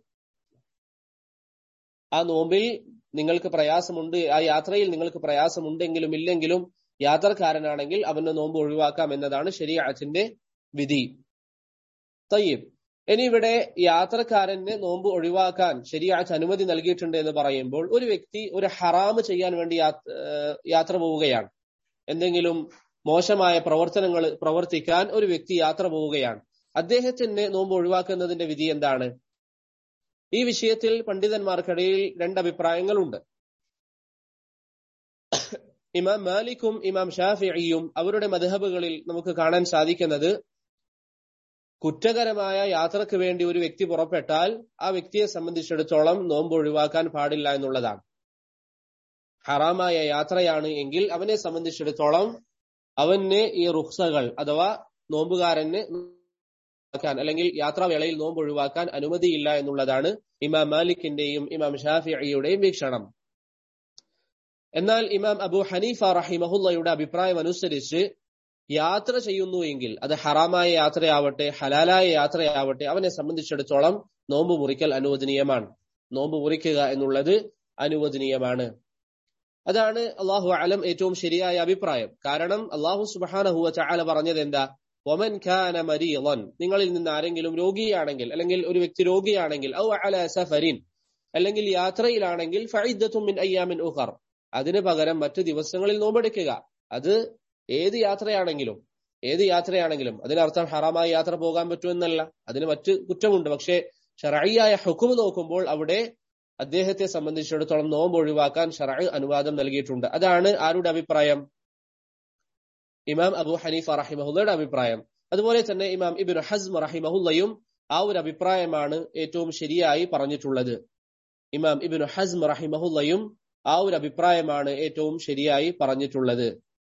ആ നോമ്പിൽ നിങ്ങൾക്ക് പ്രയാസമുണ്ട് ആ യാത്രയിൽ നിങ്ങൾക്ക് പ്രയാസമുണ്ടെങ്കിലും ഇല്ലെങ്കിലും യാത്രക്കാരനാണെങ്കിൽ അവന്റെ നോമ്പ് ഒഴിവാക്കാം എന്നതാണ് ശരിയാത്തിന്റെ വിധി തയ്യബ് ഇനി ഇവിടെ യാത്രക്കാരന് നോമ്പ് ഒഴിവാക്കാൻ ശരിയാച്ച അനുമതി നൽകിയിട്ടുണ്ട് എന്ന് പറയുമ്പോൾ ഒരു വ്യക്തി ഒരു ഹറാമ് ചെയ്യാൻ വേണ്ടി യാത്ര പോവുകയാണ് എന്തെങ്കിലും മോശമായ പ്രവർത്തനങ്ങൾ പ്രവർത്തിക്കാൻ ഒരു വ്യക്തി യാത്ര പോവുകയാണ് അദ്ദേഹത്തിന് നോമ്പ് ഒഴിവാക്കുന്നതിന്റെ വിധി എന്താണ് ഈ വിഷയത്തിൽ പണ്ഡിതന്മാർക്കിടയിൽ രണ്ടഭിപ്രായങ്ങളുണ്ട് ഇമാം മാലിക്കും ഇമാം ഷാഫിയും അവരുടെ മധബുകളിൽ നമുക്ക് കാണാൻ സാധിക്കുന്നത് കുറ്റകരമായ യാത്രക്ക് വേണ്ടി ഒരു വ്യക്തി പുറപ്പെട്ടാൽ ആ വ്യക്തിയെ സംബന്ധിച്ചിടത്തോളം നോമ്പ് ഒഴിവാക്കാൻ പാടില്ല എന്നുള്ളതാണ് ഹറാമായ യാത്രയാണ് എങ്കിൽ അവനെ സംബന്ധിച്ചിടത്തോളം അവന് ഈ റുക്സകൾ അഥവാ നോമ്പുകാരന് അല്ലെങ്കിൽ യാത്രാവേളയിൽ നോമ്പ് ഒഴിവാക്കാൻ അനുമതിയില്ല എന്നുള്ളതാണ് ഇമാം മാലിക്കിന്റെയും ഇമാം ഷാഫിയുടെയും വീക്ഷണം എന്നാൽ ഇമാം അബു ഹനീഫ റഹിമഹുല്ലയുടെ അഭിപ്രായം അനുസരിച്ച് യാത്ര ചെയ്യുന്നു എങ്കിൽ അത് ഹറാമായ യാത്രയാവട്ടെ ഹലാലായ യാത്രയാവട്ടെ അവനെ സംബന്ധിച്ചിടത്തോളം നോമ്പ് മുറിക്കൽ അനുവദനീയമാണ് നോമ്പ് മുറിക്കുക എന്നുള്ളത് അനുവദനീയമാണ് അതാണ് അള്ളാഹു അലം ഏറ്റവും ശരിയായ അഭിപ്രായം കാരണം അള്ളാഹു സുബാനഹുവ ചാല പറഞ്ഞത് എന്താ ഒമൻ ഖാന മരീളൻ നിങ്ങളിൽ നിന്ന് ആരെങ്കിലും രോഗിയാണെങ്കിൽ അല്ലെങ്കിൽ ഒരു വ്യക്തി രോഗിയാണെങ്കിൽ ഔ അല സഫരിൻ അല്ലെങ്കിൽ യാത്രയിലാണെങ്കിൽ ഫൈദത്തും മിൻ അയ്യാമിൻ ഉഖർ അതിന് പകരം മറ്റു ദിവസങ്ങളിൽ നോമ്പെടുക്കുക അത് ഏത് യാത്രയാണെങ്കിലും ഏത് യാത്രയാണെങ്കിലും അതിനർത്ഥം ഹറാമായ യാത്ര പോകാൻ പറ്റുമെന്നല്ല അതിന് മറ്റ് കുറ്റമുണ്ട് പക്ഷേ ഷറയ്യായ ഹുക്കും നോക്കുമ്പോൾ അവിടെ അദ്ദേഹത്തെ സംബന്ധിച്ചിടത്തോളം നോമ്പ് ഒഴിവാക്കാൻ ഷറ അനുവാദം നൽകിയിട്ടുണ്ട് അതാണ് ആരുടെ അഭിപ്രായം ഇമാം അബു ഹനീഫ റഹിമഹുല്ലയുടെ അഭിപ്രായം അതുപോലെ തന്നെ ഇമാം ഇബിൻ ഹസ്മ റഹിമഹുല്ലയും ആ ഒരു അഭിപ്രായമാണ് ഏറ്റവും ശരിയായി പറഞ്ഞിട്ടുള്ളത് ഇമാം ഇബിൻ ഹസ്മ റഹിമഹുല്ലയും ആ ഒരു അഭിപ്രായമാണ് ഏറ്റവും ശരിയായി പറഞ്ഞിട്ടുള്ളത്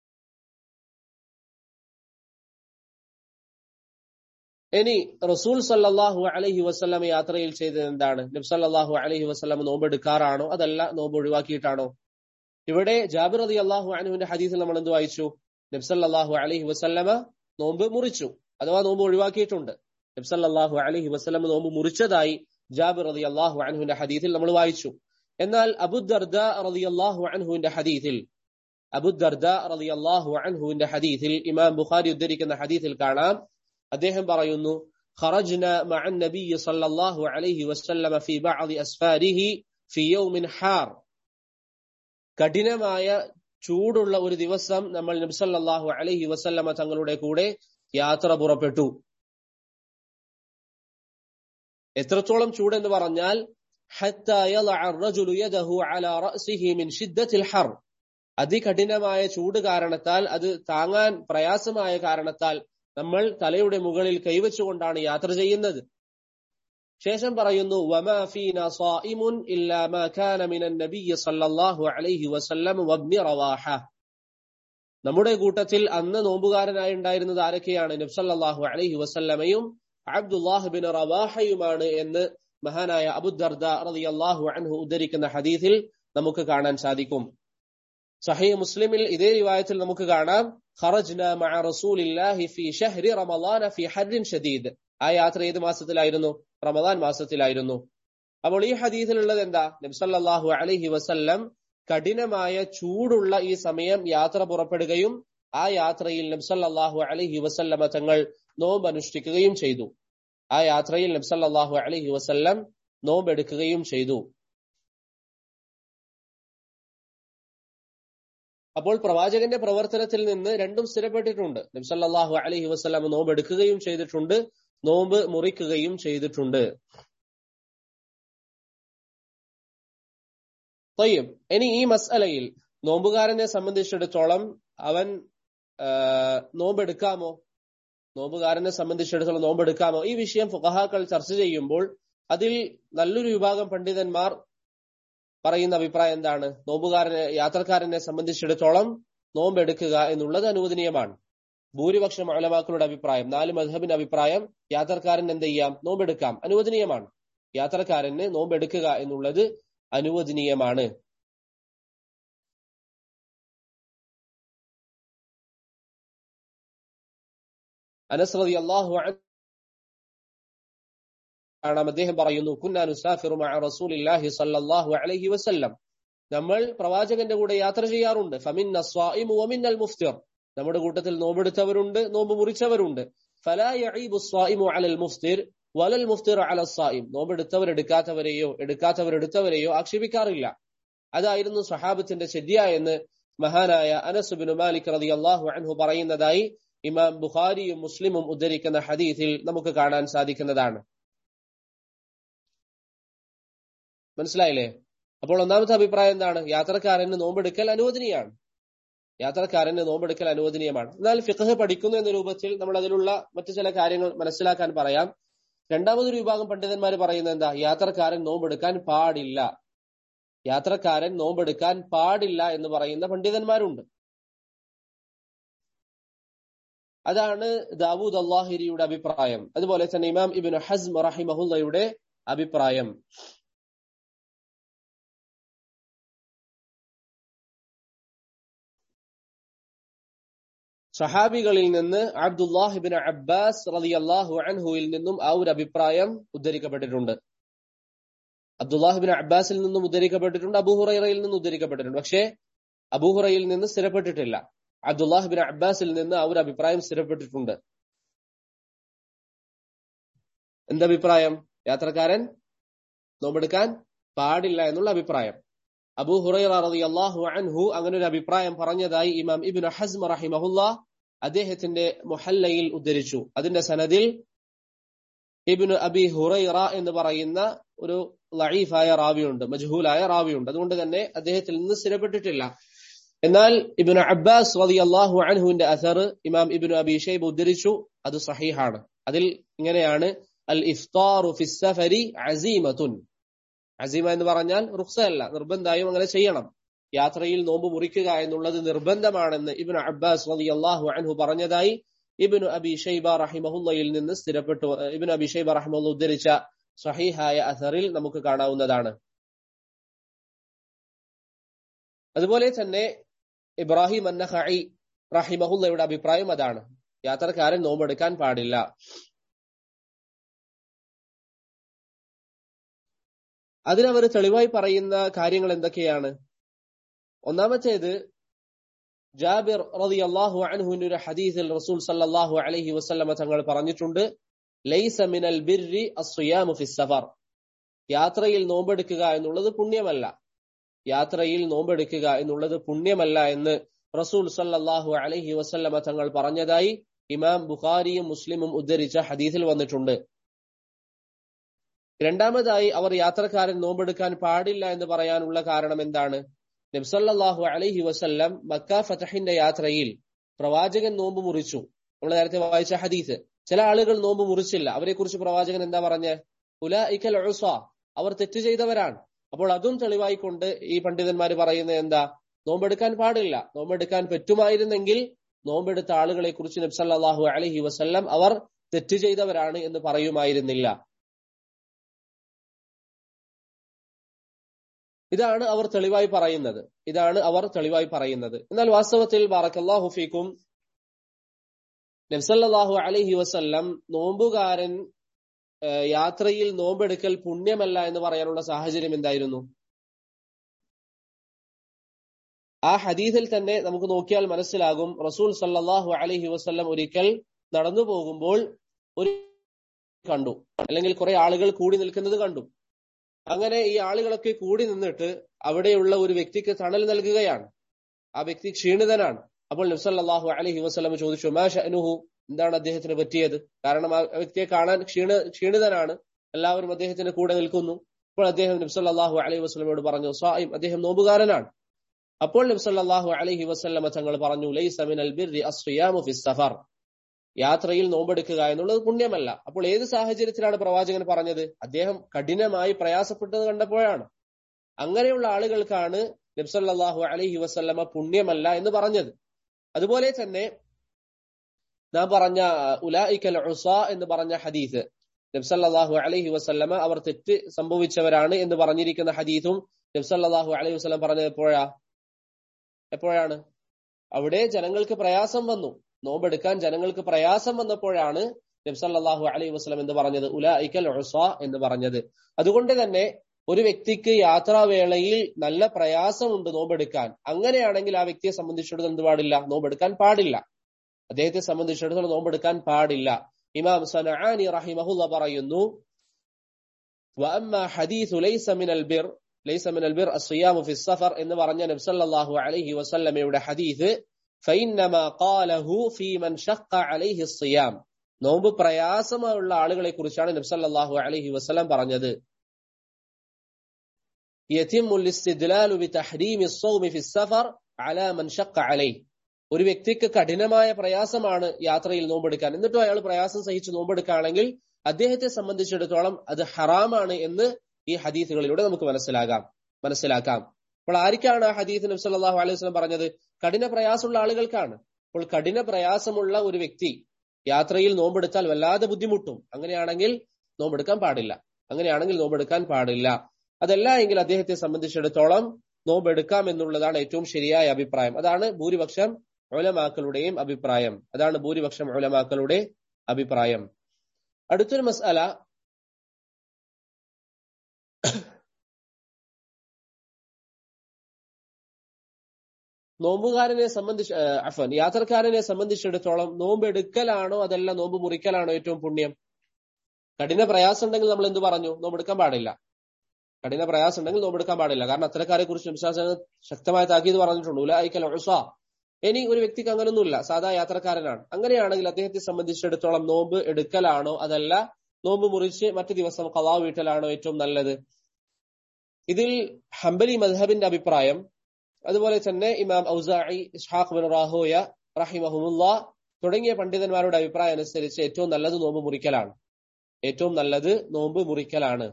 ഇനി റസൂൽ സല്ലാഹു അലഹി വസ്ലം യാത്രയിൽ ചെയ്തത് എന്താണ് നബ്സല്ലാഹു അലഹി വസ്ലം നോമ്പെടുക്കാറാണോ അതല്ല നോമ്പ് ഒഴിവാക്കിയിട്ടാണോ ഇവിടെ ജാബിർ അലി അള്ളാഹു അനുവിന്റെ ഹദീസിൽ നമ്മൾ എന്ത് വായിച്ചു നബ്സല്ലാഹു അലഹി വസ്ലമ നോമ്പ് മുറിച്ചു അഥവാ നോമ്പ് ഒഴിവാക്കിയിട്ടുണ്ട് നബ്സല്ലാഹു അലഹി വസ്ലമ നോമ്പ് മുറിച്ചതായി ജാബിർ അലി അള്ളാഹു അനുവിന്റെ ഹദീസിൽ നമ്മൾ വായിച്ചു എന്നാൽ അബുദർദ റലി അള്ളാഹു അൻഹുവിന്റെ ഹദീസിൽ അബുദർദ റലി അള്ളാഹു അൻഹുവിന്റെ ഹദീസിൽ ഇമാം ബുഖാരി ഉദ്ധരിക്കുന്ന ഹദീസിൽ കാണാം അദ്ദേഹം പറയുന്നു خرجنا مع النبي صلى الله عليه وسلم في بعض أسفاره في يوم حار കഠിനമായ ചൂടുള്ള ഒരു ദിവസം നമ്മൾ നബ്സല്ലാഹു അലഹി വസല്ലമ തങ്ങളുടെ കൂടെ യാത്ര പുറപ്പെട്ടു എത്രത്തോളം ചൂടെന്ന് പറഞ്ഞാൽ അതികഠിനമായ ചൂട് കാരണത്താൽ അത് താങ്ങാൻ പ്രയാസമായ കാരണത്താൽ നമ്മൾ തലയുടെ മുകളിൽ കൈവച്ചുകൊണ്ടാണ് യാത്ര ചെയ്യുന്നത് ശേഷം പറയുന്നു നമ്മുടെ കൂട്ടത്തിൽ അന്ന് നോമ്പുകാരനായി ഉണ്ടായിരുന്നത് ആരൊക്കെയാണ് നബ്സല്ലാഹു അലൈഹി വസല്ലമയും അബ്ദുല്ലാഹ് ബിൻ റവാഹയുമാണ് എന്ന് മഹാനായ അബുദർദ റളിയല്ലാഹു അൻഹു ഉദ്ധരിക്കുന്ന ഹദീസിൽ നമുക്ക് കാണാൻ സാധിക്കും സഹീ മുസ്ലിമിൽ ഇതേ റിവായത്തിൽ നമുക്ക് കാണാം ഖറജ്ന മഅ റസൂലില്ലാഹി ഫീ ഷഹ്രി റമളാന ഫീ ഹർരിൻ ഷദീദ് ആ യാത്ര ഏത് മാസത്തിലായിരുന്നു റമദാൻ മാസത്തിലായിരുന്നു അപ്പോൾ ഈ ഹദീസിലുള്ളത് എന്താ നബ്സല്ലാഹു അലൈഹി വസല്ലം കഠിനമായ ചൂടുള്ള ഈ സമയം യാത്ര പുറപ്പെടുകയും ആ യാത്രയിൽ നബ്സല്ലാഹു അലൈഹി വസല്ലമ തങ്ങൾ നോമ്പ് അനുഷ്ഠിക്കുകയും ചെയ്തു ആ യാത്രയിൽ നബ്സല്ലാഹു അലൈഹി വസല്ലം നോമ്പെടുക്കുകയും ചെയ്തു അപ്പോൾ പ്രവാചകന്റെ പ്രവർത്തനത്തിൽ നിന്ന് രണ്ടും സ്ഥിരപ്പെട്ടിട്ടുണ്ട് നബ്സല്ലാഹു അലൈഹി വസ്ലാം നോമ്പ് എടുക്കുകയും ചെയ്തിട്ടുണ്ട് നോമ്പ് മുറിക്കുകയും ചെയ്തിട്ടുണ്ട് തയ്യം ഇനി ഈ മസലയിൽ നോമ്പുകാരനെ സംബന്ധിച്ചിടത്തോളം അവൻ നോമ്പെടുക്കാമോ നോമ്പുകാരനെ സംബന്ധിച്ചിടത്തോളം നോമ്പെടുക്കാമോ ഈ വിഷയം ഫുഖഹാക്കൾ ചർച്ച ചെയ്യുമ്പോൾ അതിൽ നല്ലൊരു വിഭാഗം പണ്ഡിതന്മാർ പറയുന്ന അഭിപ്രായം എന്താണ് നോമ്പുകാരനെ യാത്രക്കാരനെ സംബന്ധിച്ചിടത്തോളം നോമ്പെടുക്കുക എന്നുള്ളത് അനുവദനീയമാണ് ഭൂരിപക്ഷം അലമാക്കളുടെ അഭിപ്രായം നാല് മധബിന്റെ അഭിപ്രായം യാത്രക്കാരൻ എന്ത് ചെയ്യാം നോമ്പെടുക്കാം അനുവദനീയമാണ് യാത്രക്കാരന് നോമ്പെടുക്കുക എന്നുള്ളത് അനുവദനീയമാണ് അനസ്രതി അള്ളാഹു കാണാം അദ്ദേഹം പറയുന്നു കുന്നാനുസാഫിറു മഅ റസൂലില്ലാഹി സല്ലല്ലാഹു അലൈഹി വസല്ലം നമ്മൾ പ്രവാചകന്റെ കൂടെ യാത്ര ചെയ്യാറുണ്ട് ഫമിന്ന സ്വായിമു വമിന്നൽ മുഫ്തിർ നമ്മുടെ കൂട്ടത്തിൽ നോമ്പെടുത്തവരുണ്ട് നോമ്പ് മുറിച്ചവരുണ്ട് ഫലാ യഈബു സ്വായിമു അലൽ മുഫ്തിർ വലൽ മുഫ്തിർ അല സ്വായിം നോമ്പെടുത്തവർ എടുക്കാത്തവരെയോ എടുക്കാത്തവർ എടുത്തവരെയോ ആക്ഷേപിക്കാറില്ല അതായിരുന്നു സഹാബത്തിന്റെ ശരിയ എന്ന് മഹാനായ അനസുബിനു മാലിക് റളിയല്ലാഹു അൻഹു പറയുന്നതായി ഇമാം ബുഖാരിയും മുസ്ലിമും ഉദ്ധരിക്കുന്ന ഹദീസിൽ നമുക്ക് കാണാൻ സാധിക്കുന്നതാണ് മനസ്സിലായില്ലേ അപ്പോൾ ഒന്നാമത്തെ അഭിപ്രായം എന്താണ് യാത്രക്കാരന് നോമ്പെടുക്കൽ അനുവദനീയാണ് യാത്രക്കാരന് നോമ്പെടുക്കൽ അനുവദനീയമാണ് എന്നാൽ ഫിഖഹ് പഠിക്കുന്നു എന്ന രൂപത്തിൽ നമ്മൾ അതിലുള്ള മറ്റു ചില കാര്യങ്ങൾ മനസ്സിലാക്കാൻ പറയാം രണ്ടാമതൊരു വിഭാഗം പണ്ഡിതന്മാർ പറയുന്നത് എന്താ യാത്രക്കാരൻ നോമ്പെടുക്കാൻ പാടില്ല യാത്രക്കാരൻ നോമ്പെടുക്കാൻ പാടില്ല എന്ന് പറയുന്ന പണ്ഡിതന്മാരുണ്ട് അതാണ് ദാവൂദ് അള്ളാഹിരിയുടെ അഭിപ്രായം അതുപോലെ തന്നെ ഇമാം ഇബിൻ ഹസ്ം റഹിമഹുല്ലയുടെ അഭിപ്രായം സഹാബികളിൽ നിന്ന് അബ്ദുല്ലാഹിബിൻ അബ്ബാസ് റളിയല്ലാഹു അൻഹുവിൽ നിന്നും ആ ഒരു അഭിപ്രായം ഉദ്ധരിക്കപ്പെട്ടിട്ടുണ്ട് അബ്ദുല്ലാഹിബിൻ അബ്ബാസിൽ നിന്നും ഉദ്ധരിക്കപ്പെട്ടിട്ടുണ്ട് അബൂഹുറയിൽ നിന്നും ഉദ്ധരിക്കപ്പെട്ടിട്ടുണ്ട് പക്ഷേ അബൂഹുറയിൽ നിന്ന് സ്ഥിരപ്പെട്ടിട്ടില്ല അബ്ദുല്ലാഹിബിൻ അബ്ബാസിൽ നിന്ന് ആ ഒരു അഭിപ്രായം സ്ഥിരപ്പെട്ടിട്ടുണ്ട് എന്തഭിപ്രായം യാത്രക്കാരൻ നോമ്പെടുക്കാൻ പാടില്ല എന്നുള്ള അഭിപ്രായം അബൂ ഹുറൈറ റളിയല്ലാഹു അൻഹു അങ്ങനെ ഒരു അഭിപ്രായം പറഞ്ഞതായി ഇമാം ഇബ്നു ഹസ്ം റഹിമഹുല്ല അദ്ദേഹത്തിന്റെ മുഹല്ലയിൽ ഉദ്ധരിച്ചു അതിന്റെ സനദിൽ ഇബ്നു അബി ഹുറൈറ എന്ന് പറയുന്ന ഒരു ലഈഫായ റാവിയുണ്ട് മജ്ഹൂലായ റാവിയുണ്ട് അതുകൊണ്ട് തന്നെ അദ്ദേഹത്തിൽ നിന്ന് സ്ഥിരപ്പെട്ടിട്ടില്ല എന്നാൽ ഇബ്നു അബ്ബാസ് റളിയല്ലാഹു അൻഹുവിന്റെ അസർ ഇമാം ഇബ്നു അബി ഷൈബ് ഉദ്ധരിച്ചു അത് സഹീഹാണ് അതിൽ ഇങ്ങനെയാണ് അൽ ഇഫ്താറു ഫിസ് സഫരി അസീമത്തുൻ അസീമ എന്ന് പറഞ്ഞാൽ റുഖ്സയല്ല നിർബന്ധമായും അങ്ങനെ ചെയ്യണം യാത്രയിൽ നോമ്പ് മുറിക്കുക എന്നുള്ളത് നിർബന്ധമാണെന്ന് ഇബ്നു അബ്ബാസ് റളിയല്ലാഹു അൻഹു പറഞ്ഞതായി ഇബ്നു അബി ഷൈബ റഹിമഹുല്ലയിൽ നിന്ന് സ്ഥിരപ്പെട്ടു ഇബ്നു അബി ഷൈബ റഹിമഹുല്ല ഉദ്ധരിച്ച സഹീഹായ അസറിൽ നമുക്ക് കാണാവുന്നതാണ് അതുപോലെ തന്നെ ഇബ്രാഹിം അന്നഹി റഹിമഹുല്ലയുടെ അഭിപ്രായം അതാണ് യാത്രക്കാരൻ നോമ്പെടുക്കാൻ പാടില്ല അതിനവർ തെളിവായി പറയുന്ന കാര്യങ്ങൾ എന്തൊക്കെയാണ് ഒന്നാമത്തേത് ജാബിർ റളിയല്ലാഹു അൻഹുവിന്റെ ഒരു ഹദീസിൽ റസൂൽ സല്ലല്ലാഹു അലൈഹി വസല്ലമ തങ്ങൾ പറഞ്ഞിട്ടുണ്ട് ലൈസ മിനൽ ബിർരി അസ്സിയാമു ഫിസ് സഫർ യാത്രയിൽ നോമ്പെടുക്കുക എന്നുള്ളത് പുണ്യമല്ല യാത്രയിൽ നോമ്പെടുക്കുക എന്നുള്ളത് പുണ്യമല്ല എന്ന് റസൂൽ സല്ലല്ലാഹു അലൈഹി വസല്ലമ തങ്ങൾ പറഞ്ഞതായി ഇമാം ബുഖാരിയും മുസ്ലിമും ഉദ്ധരിച്ച ഹദീസിൽ വന്നിട്ടുണ്ട് രണ്ടാമതായി അവർ യാത്രക്കാരൻ നോമ്പെടുക്കാൻ പാടില്ല എന്ന് പറയാനുള്ള കാരണം എന്താണ് നബ്സല്ലാഹു അലൈഹി വസല്ലം മക്ക ഫതഹിന്റെ യാത്രയിൽ പ്രവാചകൻ നോമ്പ് മുറിച്ചു നമ്മൾ നേരത്തെ വായിച്ച ഹദീസ് ചില ആളുകൾ നോമ്പ് മുറിച്ചില്ല അവരെ കുറിച്ച് പ്രവാചകൻ എന്താ പറഞ്ഞ ഉല ഇക്കൽ അവർ തെറ്റ് ചെയ്തവരാണ് അപ്പോൾ അതും തെളിവായിക്കൊണ്ട് ഈ പണ്ഡിതന്മാർ പറയുന്നത് എന്താ നോമ്പെടുക്കാൻ പാടില്ല നോമ്പെടുക്കാൻ പറ്റുമായിരുന്നെങ്കിൽ നോമ്പെടുത്ത ആളുകളെ കുറിച്ച് നബ്സല്ലാഹു അലഹി വസല്ലം അവർ തെറ്റ് ചെയ്തവരാണ് എന്ന് പറയുമായിരുന്നില്ല ഇതാണ് അവർ തെളിവായി പറയുന്നത് ഇതാണ് അവർ തെളിവായി പറയുന്നത് എന്നാൽ വാസ്തവത്തിൽ ബാറക്കല്ലാഹു ഫീക്കും നബ്സല്ലാഹു അലഹി വസല്ലം നോമ്പുകാരൻ യാത്രയിൽ നോമ്പെടുക്കൽ പുണ്യമല്ല എന്ന് പറയാനുള്ള സാഹചര്യം എന്തായിരുന്നു ആ ഹദീസിൽ തന്നെ നമുക്ക് നോക്കിയാൽ മനസ്സിലാകും റസൂൽ സല്ലാഹു അലഹി വസ്ല്ലം ഒരിക്കൽ നടന്നു പോകുമ്പോൾ ഒരു കണ്ടു അല്ലെങ്കിൽ കുറെ ആളുകൾ കൂടി നിൽക്കുന്നത് കണ്ടു അങ്ങനെ ഈ ആളുകളൊക്കെ കൂടി നിന്നിട്ട് അവിടെയുള്ള ഒരു വ്യക്തിക്ക് തണൽ നൽകുകയാണ് ആ വ്യക്തി ക്ഷീണിതനാണ് അപ്പോൾ നബ്സല്ലാഹു അലഹി വസ്ലം ചോദിച്ചു മാ ഷനുഹു എന്താണ് അദ്ദേഹത്തിന് പറ്റിയത് കാരണം ആ വ്യക്തിയെ കാണാൻ ക്ഷീണ ക്ഷീണിതനാണ് എല്ലാവരും അദ്ദേഹത്തിന്റെ കൂടെ നിൽക്കുന്നു അപ്പോൾ അദ്ദേഹം നബ്സല്ലാഹു അലൈഹി വസ്ലമയോട് പറഞ്ഞു സ്വായും അദ്ദേഹം നോമ്പുകാരനാണ് അപ്പോൾ നബ്സല്ലാഹു അലൈഹി വസ്ലമ തങ്ങൾ പറഞ്ഞു സഫർ യാത്രയിൽ നോമ്പെടുക്കുക എന്നുള്ളത് പുണ്യമല്ല അപ്പോൾ ഏത് സാഹചര്യത്തിലാണ് പ്രവാചകൻ പറഞ്ഞത് അദ്ദേഹം കഠിനമായി പ്രയാസപ്പെട്ടത് കണ്ടപ്പോഴാണ് അങ്ങനെയുള്ള ആളുകൾക്കാണ് നബ്സല്ലാഹു അലൈഹി വസ്ല്ലമ പുണ്യമല്ല എന്ന് പറഞ്ഞത് അതുപോലെ തന്നെ നാം പറഞ്ഞ ഉലായിക്കൽ ഉസ എന്ന് പറഞ്ഞ ഹദീസ് നബ്സല്ലാഹു അലൈഹി വസ്ല്ലമ അവർ തെറ്റ് സംഭവിച്ചവരാണ് എന്ന് പറഞ്ഞിരിക്കുന്ന ഹദീസും നബ്സല്ലാഹു അലൈഹി വസ്ലം പറഞ്ഞത് എപ്പോഴാ എപ്പോഴാണ് അവിടെ ജനങ്ങൾക്ക് പ്രയാസം വന്നു നോമ്പെടുക്കാൻ ജനങ്ങൾക്ക് പ്രയാസം വന്നപ്പോഴാണ് നബ്സല്ലാഹു അലൈഹി വസ്ലം എന്ന് പറഞ്ഞത് ഉലായിക്കൽ ഉസ എന്ന് പറഞ്ഞത് അതുകൊണ്ട് തന്നെ ഒരു വ്യക്തിക്ക് യാത്രാവേളയിൽ നല്ല പ്രയാസമുണ്ട് നോമ്പെടുക്കാൻ അങ്ങനെയാണെങ്കിൽ ആ വ്യക്തിയെ സംബന്ധിച്ചിടത്തോളം എന്ത് പാടില്ല നോമ്പെടുക്കാൻ പാടില്ല അദ്ദേഹത്തെ സംബന്ധിച്ചിടത്തോളം നോമ്പെടുക്കാൻ പാടില്ല ഇമാം സനആനി റഹിമഹുല്ല പറയുന്നു وأما حديث ليس من البر ലൈസ മിനൽ ബിർ അസ്സിയാമു ഫി സഫർ എന്ന് പറഞ്ഞ നബി സല്ലല്ലാഹു അലൈഹി വസല്ലമയുടെ ഹദീസ് ഫൈന്നമാ ഖാലഹു ഫീ മൻ ഷഖ്ഖ അലൈഹി അസ്സിയാം നോമ്പ് പ്രയാസമുള്ള ആളുകളെ കുറിച്ചാണ് നബി സല്ലല്ലാഹു അലൈഹി വസല്ലം പറഞ്ഞത് യതിമു ഇസ്തിദ്ലാലു ബിതഹ്രീമി الصوم في السفر على من شق عليه ഒരു വ്യക്തിക്ക് കഠിനമായ പ്രയാസമാണ് യാത്രയിൽ നോമ്പെടുക്കാൻ എന്നിട്ടും അയാൾ പ്രയാസം സഹിച്ച് നോമ്പെടുക്കുകയാണെങ്കിൽ അദ്ദേഹത്തെ സംബന്ധിച്ചിടത്തോളം അത് ഹറാമാണ് എന്ന് ഈ ഹദീസുകളിലൂടെ നമുക്ക് മനസ്സിലാകാം മനസ്സിലാക്കാം അപ്പോൾ ആർക്കാണ് ആ ഹദീസ് നബി സല്ലല്ലാഹു അലൈഹി വസല്ലം പറഞ്ഞത് കഠിന പ്രയാസമുള്ള ആളുകൾക്കാണ് അപ്പോൾ കഠിന പ്രയാസമുള്ള ഒരു വ്യക്തി യാത്രയിൽ നോമ്പെടുത്താൽ വല്ലാതെ ബുദ്ധിമുട്ടും അങ്ങനെയാണെങ്കിൽ നോമ്പെടുക്കാൻ പാടില്ല അങ്ങനെയാണെങ്കിൽ നോമ്പെടുക്കാൻ പാടില്ല അതല്ല എങ്കിൽ അദ്ദേഹത്തെ സംബന്ധിച്ചിടത്തോളം നോമ്പെടുക്കാം എന്നുള്ളതാണ് ഏറ്റവും ശരിയായ അഭിപ്രായം അതാണ് ഭൂരിപക്ഷം ഒലമാക്കളുടെയും അഭിപ്രായം അതാണ് ഭൂരിപക്ഷം ഒലമാക്കളുടെ അഭിപ്രായം അടുത്തൊരു മസാല നോമ്പുകാരനെ സംബന്ധിച്ച് അഫൻ യാത്രക്കാരനെ സംബന്ധിച്ചിടത്തോളം നോമ്പ് എടുക്കലാണോ അതല്ല നോമ്പ് മുറിക്കലാണോ ഏറ്റവും പുണ്യം കഠിന പ്രയാസം ഉണ്ടെങ്കിൽ നമ്മൾ എന്ത് പറഞ്ഞു നോമ്പെടുക്കാൻ പാടില്ല കഠിന പ്രയാസം ഉണ്ടെങ്കിൽ നോമ്പെടുക്കാൻ പാടില്ല കാരണം അത്തരക്കാരെ കുറിച്ച് വിശ്വാസം ശക്തമായ താക്കീത് പറഞ്ഞിട്ടുണ്ട് ഉലായിക്കൽ ഒഴുസ ഇനി ഒരു വ്യക്തിക്ക് അങ്ങനൊന്നുമില്ല സാധാ യാത്രക്കാരനാണ് അങ്ങനെയാണെങ്കിൽ അദ്ദേഹത്തെ സംബന്ധിച്ചിടത്തോളം നോമ്പ് എടുക്കലാണോ അതല്ല നോമ്പ് മുറിച്ച് മറ്റു ദിവസം കലാ വീട്ടലാണോ ഏറ്റവും നല്ലത് ഇതിൽ ഹംബലി മദ്ഹബിന്റെ അഭിപ്രായം അതുപോലെ തന്നെ ഇമാം ഔസായി ഇസ്ഹാഖ് ബിൻ റാഹോയ റഹിമഹുമുല്ല തുടങ്ങിയ പണ്ഡിതന്മാരുടെ അഭിപ്രായം അനുസരിച്ച് ഏറ്റവും നല്ലത് നോമ്പ് മുറിക്കലാണ് ഏറ്റവും നല്ലത് നോമ്പ് മുറിക്കലാണ്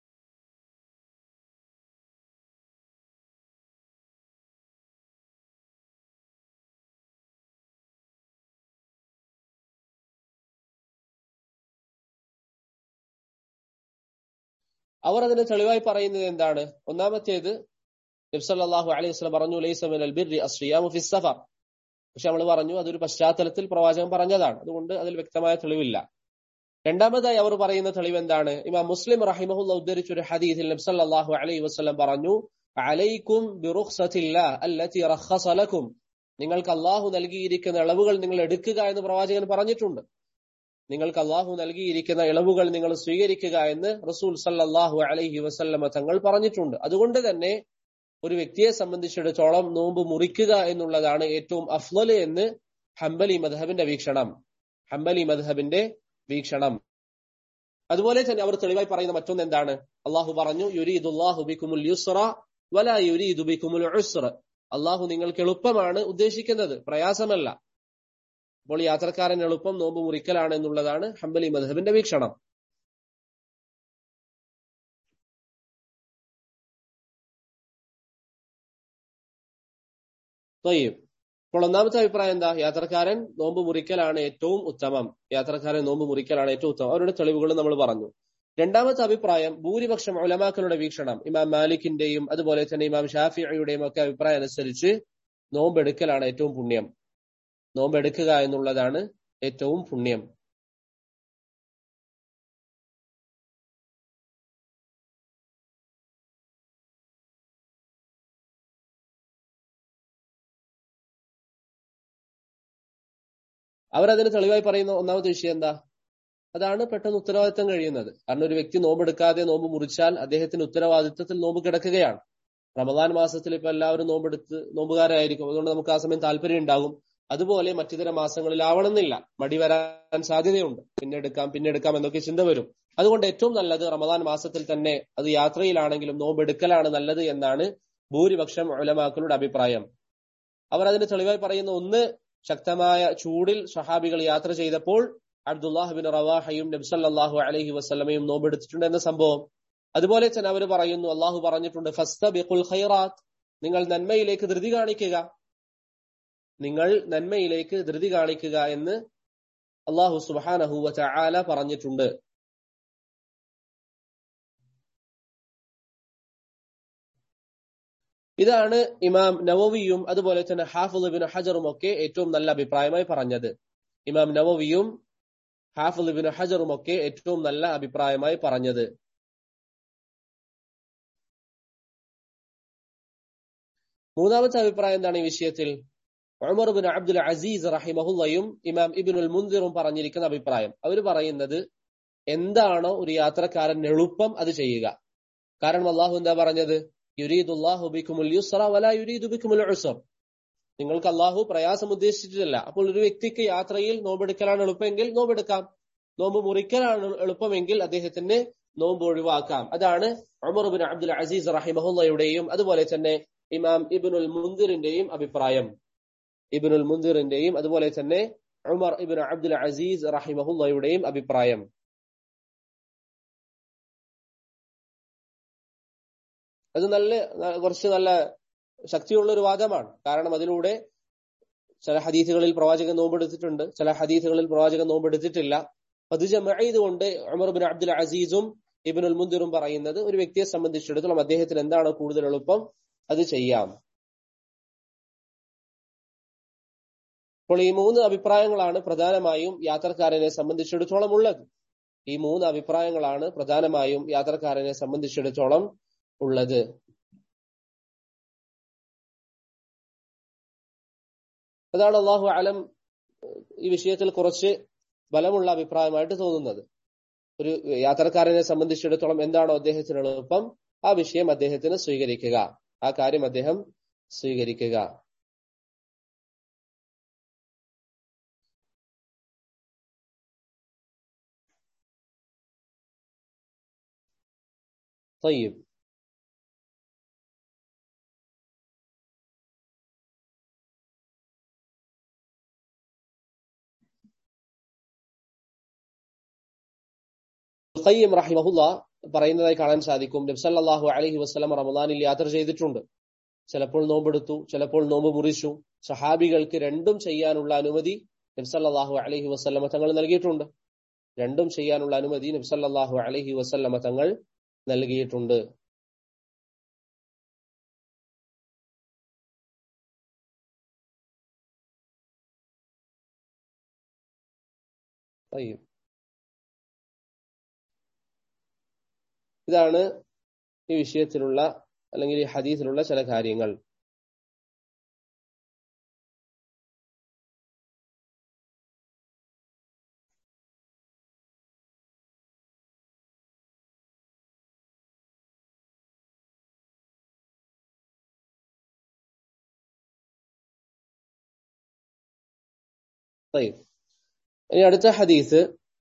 അവർ അതിന് തെളിവായി പറയുന്നത് എന്താണ് ഒന്നാമത്തേത് നബ്സല്ലാഹു അലൈഹി വസ്ലം പറഞ്ഞു ലൈസ മിനൽ ബിർരി അസ്രിയാമു ഫി സഫർ പക്ഷെ നമ്മൾ പറഞ്ഞു അതൊരു പശ്ചാത്തലത്തിൽ പ്രവാചകൻ പറഞ്ഞതാണ് അതുകൊണ്ട് അതിൽ വ്യക്തമായ തെളിവില്ല രണ്ടാമതായി അവർ പറയുന്ന തെളിവ് എന്താണ് ഇമാം മുസ്ലിം റഹിമഹുല്ല ഉദ്ധരിച്ച ഒരു ഹദീസിൽ നബ്സല്ലാഹു അലൈഹി വസ്ലം പറഞ്ഞു അലൈക്കും അല്ലത്തി റഖസ ലക്കും നിങ്ങൾക്ക് അള്ളാഹു നൽകിയിരിക്കുന്ന ഇളവുകൾ നിങ്ങൾ എടുക്കുക എന്ന് പ്രവാചകൻ പറഞ്ഞിട്ടുണ്ട് നിങ്ങൾക്ക് അള്ളാഹു നൽകിയിരിക്കുന്ന ഇളവുകൾ നിങ്ങൾ സ്വീകരിക്കുക എന്ന് റസൂൽ സല്ലാഹു അലൈഹി വസല്ലമ തങ്ങൾ പറഞ്ഞിട്ടുണ്ട് അതുകൊണ്ട് തന്നെ ഒരു വ്യക്തിയെ സംബന്ധിച്ചിടത്തോളം നോമ്പ് മുറിക്കുക എന്നുള്ളതാണ് ഏറ്റവും അഫ്ലല് എന്ന് ഹംബലി മദ്ഹബിന്റെ വീക്ഷണം ഹംബലി മദ്ഹബിന്റെ വീക്ഷണം അതുപോലെ തന്നെ അവർ തെളിവായി പറയുന്ന മറ്റൊന്ന് എന്താണ് അള്ളാഹു പറഞ്ഞു യുരീദുല്ലാഹു ബിക്കുമുൽ യുസ്റ വല യുരീദു ബിക്കുമുൽ ഉസ്റ അള്ളാഹു നിങ്ങൾക്ക് എളുപ്പമാണ് ഉദ്ദേശിക്കുന്നത് പ്രയാസമല്ല അപ്പോൾ യാത്രക്കാരൻ എളുപ്പം നോമ്പ് മുറിക്കലാണ് എന്നുള്ളതാണ് ഹംബലി മദ്ഹബിന്റെ വീക്ഷണം തൊയ്യും അപ്പോൾ ഒന്നാമത്തെ അഭിപ്രായം എന്താ യാത്രക്കാരൻ നോമ്പ് മുറിക്കലാണ് ഏറ്റവും ഉത്തമം യാത്രക്കാരൻ നോമ്പ് മുറിക്കലാണ് ഏറ്റവും ഉത്തമം അവരുടെ തെളിവുകൾ നമ്മൾ പറഞ്ഞു രണ്ടാമത്തെ അഭിപ്രായം ഭൂരിപക്ഷം ഉലമാക്കളുടെ വീക്ഷണം ഇമാം മാലിക്കിന്റെയും അതുപോലെ തന്നെ ഇമാം ഷാഫിയുടെയും ഒക്കെ അഭിപ്രായം അനുസരിച്ച് നോമ്പെടുക്കലാണ് ഏറ്റവും പുണ്യം നോമ്പെടുക്കുക എന്നുള്ളതാണ് ഏറ്റവും പുണ്യം അവരതിന് തെളിവായി പറയുന്ന ഒന്നാമത്തെ വിഷയം എന്താ അതാണ് പെട്ടെന്ന് ഉത്തരവാദിത്തം കഴിയുന്നത് കാരണം ഒരു വ്യക്തി നോമ്പെടുക്കാതെ നോമ്പ് മുറിച്ചാൽ അദ്ദേഹത്തിന് ഉത്തരവാദിത്തത്തിൽ നോമ്പ് കിടക്കുകയാണ് റമദാൻ മാസത്തിൽ ഇപ്പൊ എല്ലാവരും നോമ്പെടുത്ത് നോമ്പുകാരായിരിക്കും അതുകൊണ്ട് നമുക്ക് ആ സമയം താല്പര്യം ഉണ്ടാകും അതുപോലെ മറ്റിതര മാസങ്ങളിൽ ആവണമെന്നില്ല മടി വരാൻ സാധ്യതയുണ്ട് പിന്നെ എടുക്കാം പിന്നെ എടുക്കാം എന്നൊക്കെ ചിന്ത വരും അതുകൊണ്ട് ഏറ്റവും നല്ലത് റമദാൻ മാസത്തിൽ തന്നെ അത് യാത്രയിലാണെങ്കിലും നോമ്പെടുക്കലാണ് നല്ലത് എന്നാണ് ഭൂരിപക്ഷം ഉലമാക്കളുടെ അഭിപ്രായം അവർ അതിന് തെളിവായി പറയുന്ന ഒന്ന് ശക്തമായ ചൂടിൽ സഹാബികൾ യാത്ര ചെയ്തപ്പോൾ അബ്ദുല്ലാഹുബിൻ റവാഹയും നബ്സല്ലാഹു അലഹി വസ്ലമയും നോമ്പെടുത്തിട്ടുണ്ട് എന്ന സംഭവം അതുപോലെ തന്നെ അവർ പറയുന്നു അള്ളാഹു പറഞ്ഞിട്ടുണ്ട് ഫസ്തബിഖുൽ ഖൈറാത്ത് നിങ്ങൾ നന്മയിലേക്ക് ധൃതി കാണിക്കുക നിങ്ങൾ നന്മയിലേക്ക് ധൃതി കാണിക്കുക എന്ന് അള്ളാഹു സുബാനഹു ചാല പറഞ്ഞിട്ടുണ്ട് ഇതാണ് ഇമാം നവവിയും അതുപോലെ തന്നെ ഹാഫുൽ ബിൻ ഹജറും ഒക്കെ ഏറ്റവും നല്ല അഭിപ്രായമായി പറഞ്ഞത് ഇമാം നവവിയും ഹാഫുൽ ബിൻ ഹജറും ഒക്കെ ഏറ്റവും നല്ല അഭിപ്രായമായി പറഞ്ഞത് മൂന്നാമത്തെ അഭിപ്രായം എന്താണ് ഈ വിഷയത്തിൽ ഉമർ ബിൻ അബ്ദുൽ അസീസ് റഹിമഹുല്ലയും ഇമാം ഇബിനുൽ മുന്തിറും പറഞ്ഞിരിക്കുന്ന അഭിപ്രായം അവർ പറയുന്നത് എന്താണോ ഒരു യാത്രക്കാരൻ എളുപ്പം അത് ചെയ്യുക കാരണം അള്ളാഹു എന്താ പറഞ്ഞത് യുരീദുല്ലാഹു ബിക്കുമുൽ യുസ്റ വലാ യുരീദു ബിക്കുമുൽ ഉസ്ർ നിങ്ങൾക്ക് അള്ളാഹു പ്രയാസം ഉദ്ദേശിച്ചിട്ടില്ല അപ്പോൾ ഒരു വ്യക്തിക്ക് യാത്രയിൽ നോമ്പെടുക്കലാണ് എളുപ്പമെങ്കിൽ നോമ്പെടുക്കാം നോമ്പ് മുറിക്കലാണ് എളുപ്പമെങ്കിൽ അദ്ദേഹത്തിന് നോമ്പ് ഒഴിവാക്കാം അതാണ് ഉമർ ബിൻ അബ്ദുൽ അസീസ് റഹിമഹുല്ലയുടെയും അതുപോലെ തന്നെ ഇമാം ഇബിനുൽ മുന്തിറിന്റെയും അഭിപ്രായം ഇബിനുൽ മുന്തിറിന്റെയും അതുപോലെ തന്നെ ഉമർ ഇബിൻ അബ്ദുൽ അസീസ് റഹിമഹുല്ലയുടെയും അഭിപ്രായം അത് നല്ല കുറച്ച് നല്ല ശക്തിയുള്ള ഒരു വാദമാണ് കാരണം അതിലൂടെ ചില ഹദീസുകളിൽ പ്രവാചകൻ നോമ്പെടുത്തിട്ടുണ്ട് ചില ഹദീസുകളിൽ പ്രവാചകൻ നോമ്പെടുത്തിട്ടില്ല അത് ജമഅതുകൊണ്ട് ഉമർ ബിൻ അബ്ദുൽ അസീസും ഇബിനുൽ മുന്തിറും പറയുന്നത് ഒരു വ്യക്തിയെ സംബന്ധിച്ചിടത്തോളം അദ്ദേഹത്തിന് എന്താണ് കൂടുതൽ എളുപ്പം അത് ചെയ്യാം അപ്പോൾ ഈ മൂന്ന് അഭിപ്രായങ്ങളാണ് പ്രധാനമായും യാത്രക്കാരനെ സംബന്ധിച്ചിടത്തോളം ഉള്ളത് ഈ മൂന്ന് അഭിപ്രായങ്ങളാണ് പ്രധാനമായും യാത്രക്കാരനെ സംബന്ധിച്ചിടത്തോളം ഉള്ളത് അതാണ് അള്ളാഹു അലം ഈ വിഷയത്തിൽ കുറച്ച് ബലമുള്ള അഭിപ്രായമായിട്ട് തോന്നുന്നത് ഒരു യാത്രക്കാരനെ സംബന്ധിച്ചിടത്തോളം എന്താണോ അദ്ദേഹത്തിന് എളുപ്പം ആ വിഷയം അദ്ദേഹത്തിന് സ്വീകരിക്കുക ആ കാര്യം അദ്ദേഹം സ്വീകരിക്കുക طيب ഖയ്യം റഹിമഹുല്ല പറയുന്നതായി കാണാൻ സാധിക്കും നബ്സല്ലാഹു അലഹി വസ്ലം റമദാനിൽ യാത്ര ചെയ്തിട്ടുണ്ട് ചിലപ്പോൾ നോമ്പെടുത്തു ചിലപ്പോൾ നോമ്പ് മുറിച്ചു സഹാബികൾക്ക് രണ്ടും ചെയ്യാനുള്ള അനുമതി നബ്സല്ലാഹു അലഹി വസ്ലമ തങ്ങൾ നൽകിയിട്ടുണ്ട് രണ്ടും ചെയ്യാനുള്ള അനുമതി നബ്സല്ലാഹു അലഹി വസ്ലമ തങ്ങൾ നൽകിയിട്ടുണ്ട് ഇതാണ് ഈ വിഷയത്തിലുള്ള അല്ലെങ്കിൽ ഈ ഹദീസിലുള്ള ചില കാര്യങ്ങൾ ഇനി അടുത്ത ഹദീസ്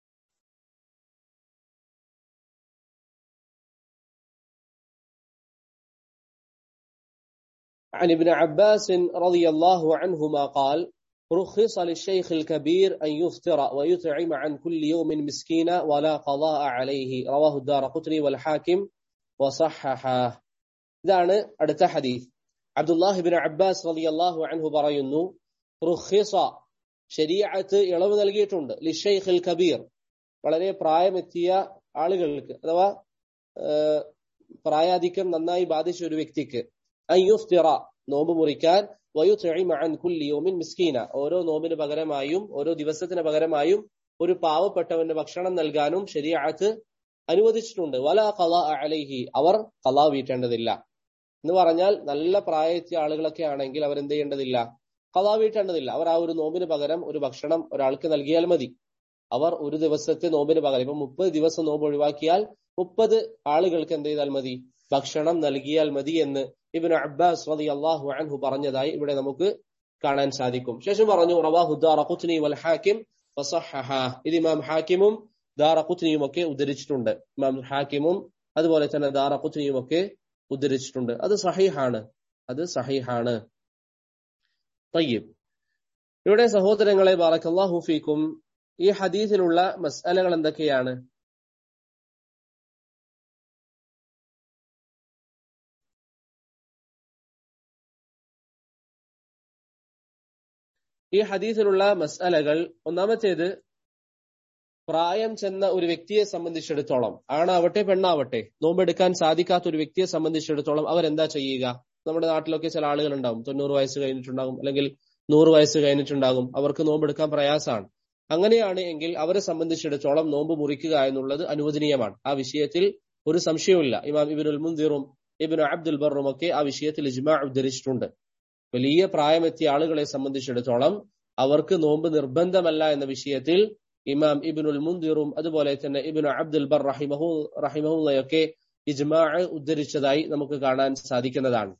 عن ابن عباس رضي الله عنهما قال رخص للشيخ الكبير أن يفطر ويطعم عن كل يوم مسكينا ولا قضاء عليه رواه الدار قطني والحاكم وصححه ഇതാണ് അടുത്ത ഹദീസ് അബ്ദുല്ലാഹി ബിൻ അബ്ബാസ് റളിയല്ലാഹു അൻഹു പറയുന്നു റുഖിസ ശരീഅത്ത് ഇളവ് നൽകിയിട്ടുണ്ട് ലിഷൈഖിൽ കബീർ വളരെ പ്രായമെത്തിയ ആളുകൾക്ക് അഥവാ പ്രായാധിക്യം നന്നായി ബാധിച്ച ഒരു വ്യക്തിക്ക് അയ്യുഫ്തിറ നോമ്പ് മുറിക്കാൻ വയുത്ഇമ അൻ കുല്ലി യൗമിൻ മിസ്കീന ഓരോ നോമ്പിന് പകരമായും ഓരോ ദിവസത്തിന് പകരമായും ഒരു പാവപ്പെട്ടവന് ഭക്ഷണം നൽകാനും ശരീഅത്ത് അനുവദിച്ചിട്ടുണ്ട് വല ഖലാ അലൈഹി അവർ ഖലാ വീട്ടേണ്ടതില്ല എന്ന് പറഞ്ഞാൽ നല്ല പ്രായത്തിയ ആളുകളൊക്കെ ആണെങ്കിൽ അവർ എന്ത് ചെയ്യേണ്ടതില്ല ഖലാ വീട്ടേണ്ടതില്ല അവർ ആ ഒരു നോമ്പിന് പകരം ഒരു ഭക്ഷണം ഒരാൾക്ക് നൽകിയാൽ മതി അവർ ഒരു ദിവസത്തെ നോമ്പിന് പകരം ഇപ്പൊ മുപ്പത് ദിവസം നോമ്പ് ഒഴിവാക്കിയാൽ മുപ്പത് ആളുകൾക്ക് എന്ത് ചെയ്താൽ മതി ഭക്ഷണം നൽകിയാൽ മതി എന്ന് ഇബിന് അബ്ബാസ് റതി അള്ളാഹു അൻഹു പറഞ്ഞതായി ഇവിടെ നമുക്ക് കാണാൻ സാധിക്കും ശേഷം പറഞ്ഞു റവാഹു ദാറഖുത്നി വൽ ഹാക്കിം ഇത് ഇമാം ഹാക്കിമും ദാറഖുത്നിയും ഒക്കെ ഉദ്ധരിച്ചിട്ടുണ്ട് ഇമാം ഹാക്കിമും അതുപോലെ തന്നെ ദാറഖുത്നിയും ഒക്കെ ഉദ്ധരിച്ചിട്ടുണ്ട് അത് സഹീഹാണ് അത് സഹീഹാണ് തയ്യബ് ഇവിടെ സഹോദരങ്ങളെ ബാറക്കല്ലാഹു ഫീക്കും ഈ ഹദീസിലുള്ള മസ്അലകൾ എന്തൊക്കെയാണ് ഈ ഹദീസിലുള്ള മസ്അലകൾ ഒന്നാമത്തേത് പ്രായം ചെന്ന ഒരു വ്യക്തിയെ സംബന്ധിച്ചിടത്തോളം ആണാവട്ടെ പെണ്ണാവട്ടെ നോമ്പെടുക്കാൻ സാധിക്കാത്ത ഒരു വ്യക്തിയെ സംബന്ധിച്ചിടത്തോളം അവരെന്താ ചെയ്യുക നമ്മുടെ നാട്ടിലൊക്കെ ചില ആളുകൾ ഉണ്ടാവും തൊണ്ണൂറ് വയസ്സ് കഴിഞ്ഞിട്ടുണ്ടാകും അല്ലെങ്കിൽ നൂറ് വയസ്സ് കഴിഞ്ഞിട്ടുണ്ടാകും അവർക്ക് നോമ്പെടുക്കാൻ പ്രയാസമാണ് അങ്ങനെയാണ് എങ്കിൽ അവരെ സംബന്ധിച്ചിടത്തോളം നോമ്പ് മുറിക്കുക എന്നുള്ളത് അനുവദനീയമാണ് ആ വിഷയത്തിൽ ഒരു സംശയവുമില്ല ഇമാം ഇബിനുൽ മുന്തിറും ഇബിനു അബ്ദുൽ ബറും ഒക്കെ ആ വിഷയത്തിൽ ഇജ്മാ ഉദ്ധരിച്ചിട്ടുണ്ട് വലിയ പ്രായമെത്തിയ ആളുകളെ സംബന്ധിച്ചിടത്തോളം അവർക്ക് നോമ്പ് നിർബന്ധമല്ല എന്ന വിഷയത്തിൽ ഇമാം ഇബിനുൽ മുന്തിറും അതുപോലെ തന്നെ ഇബിനു അബ്ദുൽ ബർ റഹിമഹു റഹിമഹുല്ലയൊക്കെ ഇജ്മാ ഉദ്ധരിച്ചതായി നമുക്ക് കാണാൻ സാധിക്കുന്നതാണ്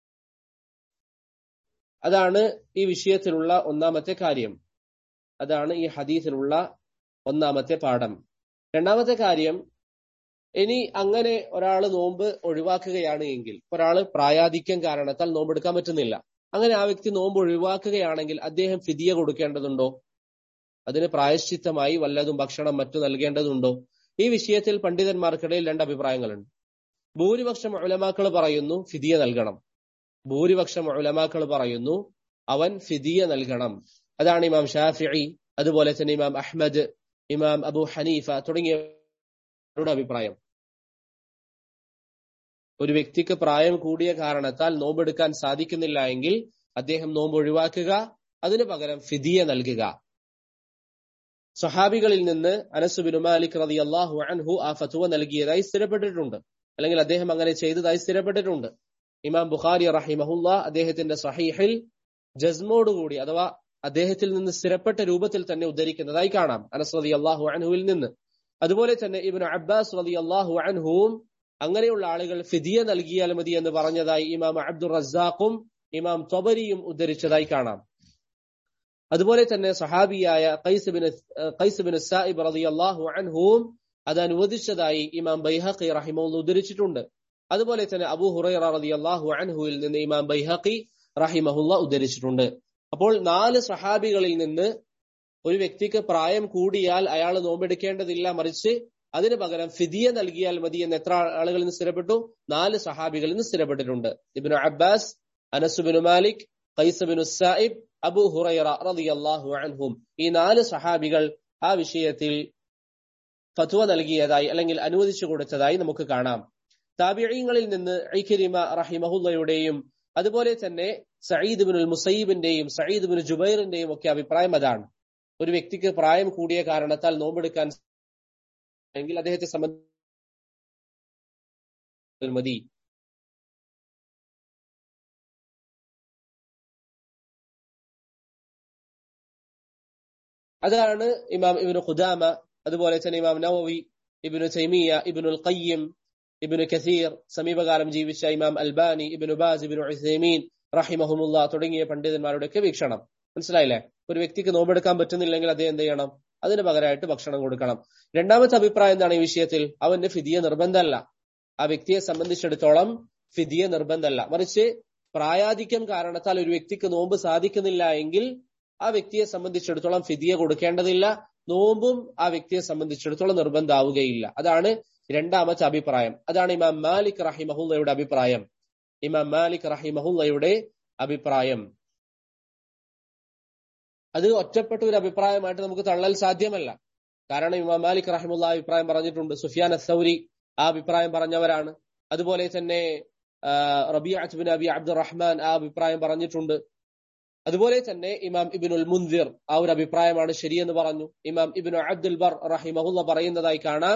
അതാണ് ഈ വിഷയത്തിലുള്ള ഒന്നാമത്തെ കാര്യം അതാണ് ഈ ഹദീസിലുള്ള ഒന്നാമത്തെ പാഠം രണ്ടാമത്തെ കാര്യം ഇനി അങ്ങനെ ഒരാൾ നോമ്പ് ഒഴിവാക്കുകയാണ് എങ്കിൽ ഒരാൾ പ്രായാധിക്യം കാരണത്താൽ നോമ്പെടുക്കാൻ പറ്റുന്നില്ല അങ്ങനെ ആ വ്യക്തി നോമ്പ് ഒഴിവാക്കുകയാണെങ്കിൽ അദ്ദേഹം ഫിദിയ കൊടുക്കേണ്ടതുണ്ടോ അതിന് പ്രായശ്ചിത്തമായി വല്ലതും ഭക്ഷണം മറ്റു നൽകേണ്ടതുണ്ടോ ഈ വിഷയത്തിൽ പണ്ഡിതന്മാർക്കിടയിൽ രണ്ട് അഭിപ്രായങ്ങളുണ്ട് ഭൂരിപക്ഷം ഉലമാക്കൾ പറയുന്നു ഫിദിയ നൽകണം ഭൂരിപക്ഷം ഉലമാക്കൾ പറയുന്നു അവൻ ഫിദിയ നൽകണം അതാണ് ഇമാം ഷാഫിഇ അതുപോലെ തന്നെ ഇമാം അഹ്മദ് ഇമാം അബു ഹനീഫ തുടങ്ങിയവരുടെ അഭിപ്രായം ഒരു വ്യക്തിക്ക് പ്രായം കൂടിയ കാരണത്താൽ നോമ്പെടുക്കാൻ സാധിക്കുന്നില്ല എങ്കിൽ അദ്ദേഹം നോമ്പ് ഒഴിവാക്കുക അതിനു പകരം ഫിദിയ നൽകുക സഹാബികളിൽ നിന്ന് അനസുബിൻ മാലിക് റതി അള്ളാഹു അൻഹു ആ ഫത്തുവ നൽകിയതായി സ്ഥിരപ്പെട്ടിട്ടുണ്ട് അല്ലെങ്കിൽ അദ്ദേഹം അങ്ങനെ ചെയ്തതായി സ്ഥിരപ്പെട്ടിട്ടുണ്ട് ഇമാം ബുഖാരി റഹിമഹുല്ല അദ്ദേഹത്തിന്റെ സഹീഹിൽ ജസ്മോടുകൂടി അഥവാ അദ്ദേഹത്തിൽ നിന്ന് സ്ഥിരപ്പെട്ട രൂപത്തിൽ തന്നെ ഉദ്ധരിക്കുന്നതായി കാണാം അനസ് റതി അള്ളാഹു അൻഹുവിൽ നിന്ന് അതുപോലെ തന്നെ ഇബിൻ അബ്ബാസ് റതി അള്ളാഹു അൻഹുവും അങ്ങനെയുള്ള ആളുകൾ ഫിദിയ നൽകിയാൽ മതി എന്ന് പറഞ്ഞതായി ഇമാം അബ്ദുൾ റസാഖും ഇമാം തൊബരിയും ഉദ്ധരിച്ചതായി കാണാം അതുപോലെ തന്നെ സഹാബിയായ ഖൈസുബിൻ സായിബ് റതി അള്ളാഹു അൻഹുവും അത് അനുവദിച്ചതായി ഇമാം ബൈഹഖി റഹിമുള്ള ഉദ്ധരിച്ചിട്ടുണ്ട് അതുപോലെ തന്നെ അബു ഹുറൈറ റതി അള്ളാഹു അൻഹുവിൽ നിന്ന് ഇമാം ബൈഹഖി റഹിമഹുല്ല ഉദ്ധരിച്ചിട്ടുണ്ട് അപ്പോൾ നാല് സഹാബികളിൽ നിന്ന് ഒരു വ്യക്തിക്ക് പ്രായം കൂടിയാൽ അയാൾ നോമ്പെടുക്കേണ്ടതില്ല മറിച്ച് അതിന് പകരം ഫിദിയ നൽകിയാൽ മതി എന്ന് എത്ര ആളുകളിൽ നിന്ന് സ്ഥിരപ്പെട്ടു നാല് സഹാബികളിൽ നിന്ന് സ്ഥിരപ്പെട്ടിട്ടുണ്ട് Ibnu Abbas Anas ibnu Malik Qais ibnu Saib Abu Huraira റളിയല്ലാഹു അൻഹും ഈ നാല് സഹാബികൾ ആ വിഷയത്തിൽ ഫത്വ നൽകിയതായി അല്ലെങ്കിൽ അനുവദിച്ചു കൊടുത്തതായി നമുക്ക് കാണാം താബിഴീങ്ങളിൽ നിന്ന് ഐഖരിമ റഹിമഹുല്ലയുടെയും അതുപോലെ തന്നെ സയ്യിദ് ബിനുൽ മുസൈബിന്റെയും സയ്യിദ് ബിൻ ജുബൈറിന്റെയും ഒക്കെ അഭിപ്രായം അതാണ് ഒരു വ്യക്തിക്ക് പ്രായം കൂടിയ കാരണത്താൽ നോമ്പെടുക്കാൻ എങ്കിൽ അദ്ദേഹത്തെ സംബന്ധിച്ച് മതി അതാണ് ഇമാം ഇബിനു ഖുദാമ അതുപോലെ തന്നെ ഇമാം നവവി ഇബിനു തൈമിയ ഇബിനുൽ ഖയ്യം ഇബിനു കസീർ സമീപകാലം ജീവിച്ച ഇമാം Albani Ibnu Baz Ibnu Uthaymeen റഹിമഹുമുല്ല തുടങ്ങിയ പണ്ഡിതന്മാരുടെയൊക്കെ വീക്ഷണം മനസ്സിലായില്ലേ ഒരു വ്യക്തിക്ക് നോമ്പെടുക്കാൻ പറ്റുന്നില്ലെങ്കിൽ അദ്ദേഹം എന്ത് ചെയ്യണം അതിന് പകരമായിട്ട് ഭക്ഷണം കൊടുക്കണം രണ്ടാമത്തെ അഭിപ്രായം എന്താണ് ഈ വിഷയത്തിൽ അവന്റെ ഫിദിയ നിർബന്ധമല്ല ആ വ്യക്തിയെ സംബന്ധിച്ചിടത്തോളം ഫിദിയ നിർബന്ധമല്ല മറിച്ച് പ്രായാധിക്യം കാരണത്താൽ ഒരു വ്യക്തിക്ക് നോമ്പ് സാധിക്കുന്നില്ല എങ്കിൽ ആ വ്യക്തിയെ സംബന്ധിച്ചിടത്തോളം ഫിദിയ കൊടുക്കേണ്ടതില്ല നോമ്പും ആ വ്യക്തിയെ സംബന്ധിച്ചിടത്തോളം നിർബന്ധമാവുകയില്ല അതാണ് രണ്ടാമത്തെ അഭിപ്രായം അതാണ് ഇമാം മാലിക് റഹിമഹുല്ലയുടെ അഭിപ്രായം ഇമാം മാലിക് റഹിമഹുല്ലയുടെ അഭിപ്രായം അത് ഒറ്റപ്പെട്ട ഒരു അഭിപ്രായമായിട്ട് നമുക്ക് തള്ളൽ സാധ്യമല്ല കാരണം ഇമാം മാലിക് റഹിമുള്ള അഭിപ്രായം പറഞ്ഞിട്ടുണ്ട് സുഫിയാൻ അസൗരി ആ അഭിപ്രായം പറഞ്ഞവരാണ് അതുപോലെ തന്നെ റബിഅത്ത് ബിൻ അബി അബ്ദുറഹ്മാൻ ആ അഭിപ്രായം പറഞ്ഞിട്ടുണ്ട് അതുപോലെ തന്നെ ഇമാം ഇബിനുൽ മുൻദിർ ആ ഒരു അഭിപ്രായമാണ് ശരിയെന്ന് പറഞ്ഞു ഇമാം ഇബിനു അബ്ദുൽ ബർ റഹിമഹുല്ല പറയുന്നതായി കാണാം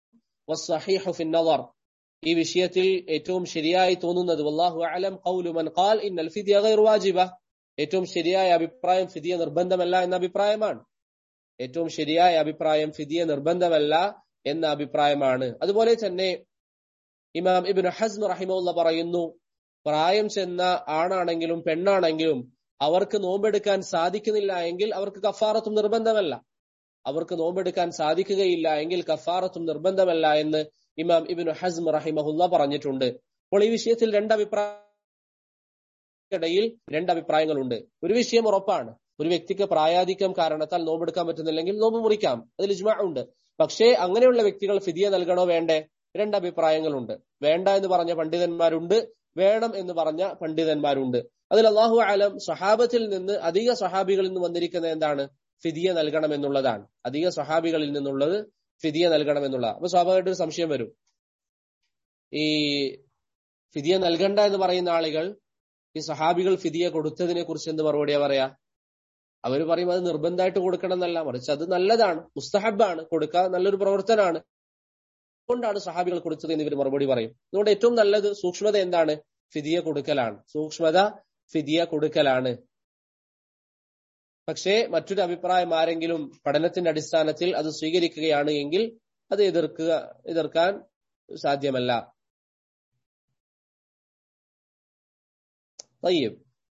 ഈ വിഷയത്തിൽ ഏറ്റവും ശരിയായി തോന്നുന്നത് വല്ലാഹു അലം ഖൗലു മൻ ഖാൽ ഇന്നൽ ഫിദ്യ ഗൈർ വാജിബ ഏറ്റവും ശരിയായ അഭിപ്രായം ഫിദിയ നിർബന്ധമല്ല എന്ന അഭിപ്രായമാണ് ഏറ്റവും ശരിയായ അഭിപ്രായം ഫിദിയ നിർബന്ധമല്ല എന്ന അഭിപ്രായമാണ് അതുപോലെ തന്നെ ഇമാം ഇബിൻ ഹസ്മ റഹിമുള്ള പറയുന്നു പ്രായം ചെന്ന ആണാണെങ്കിലും പെണ്ണാണെങ്കിലും അവർക്ക് നോമ്പെടുക്കാൻ സാധിക്കുന്നില്ല എങ്കിൽ അവർക്ക് കഫാറത്തും നിർബന്ധമല്ല അവർക്ക് നോമ്പെടുക്കാൻ സാധിക്കുകയില്ല എങ്കിൽ കഫാറത്തും നിർബന്ധമല്ല എന്ന് ഇമാം ഇബിൻ ഹസ്മ റഹിമഹുല്ല പറഞ്ഞിട്ടുണ്ട് അപ്പോൾ ഈ വിഷയത്തിൽ രണ്ട് അഭിപ്രായം ഇടയിൽ രണ്ട് അഭിപ്രായങ്ങളുണ്ട് ഒരു വിഷയം ഉറപ്പാണ് ഒരു വ്യക്തിക്ക് പ്രായാധിക്യം കാരണത്താൽ നോമ്പെടുക്കാൻ പറ്റുന്നില്ലെങ്കിൽ നോമ്പ് മുറിക്കാം അതിൽ ഇജ്മാ ഉണ്ട് പക്ഷേ അങ്ങനെയുള്ള വ്യക്തികൾ ഫിദിയ നൽകണോ വേണ്ടേ രണ്ട് അഭിപ്രായങ്ങളുണ്ട് വേണ്ട എന്ന് പറഞ്ഞ പണ്ഡിതന്മാരുണ്ട് വേണം എന്ന് പറഞ്ഞ പണ്ഡിതന്മാരുണ്ട് അതിൽ അള്ളാഹു ആലം സഹാബത്തിൽ നിന്ന് അധിക സഹാബികളിൽ നിന്ന് വന്നിരിക്കുന്നത് എന്താണ് ഫിദിയ നൽകണം എന്നുള്ളതാണ് അധിക സഹാബികളിൽ നിന്നുള്ളത് ഫിദിയ നൽകണം എന്നുള്ളത് അപ്പൊ സ്വാഭാവികമായിട്ട് ഒരു സംശയം വരും ഈ ഫിദിയ നൽകണ്ട എന്ന് പറയുന്ന ആളുകൾ ഈ സഹാബികൾ ഫിദിയ കൊടുത്തതിനെ കുറിച്ച് എന്ത് മറുപടിയാ പറയാ അവർ പറയും അത് നിർബന്ധമായിട്ട് കൊടുക്കണം എന്നല്ല മറിച്ച് അത് നല്ലതാണ് മുസ്തഹബാണ് കൊടുക്കുക നല്ലൊരു പ്രവർത്തനമാണ് അതുകൊണ്ടാണ് സഹാബികൾ കൊടുത്തത് എന്ന് ഇവർ മറുപടി പറയും അതുകൊണ്ട് ഏറ്റവും നല്ലത് സൂക്ഷ്മത എന്താണ് ഫിദിയ കൊടുക്കലാണ് സൂക്ഷ്മത ഫിദിയ കൊടുക്കലാണ് പക്ഷേ മറ്റൊരു അഭിപ്രായം ആരെങ്കിലും പഠനത്തിന്റെ അടിസ്ഥാനത്തിൽ അത് സ്വീകരിക്കുകയാണ് എങ്കിൽ അത് എതിർക്കുക എതിർക്കാൻ സാധ്യമല്ല തയ്യബ്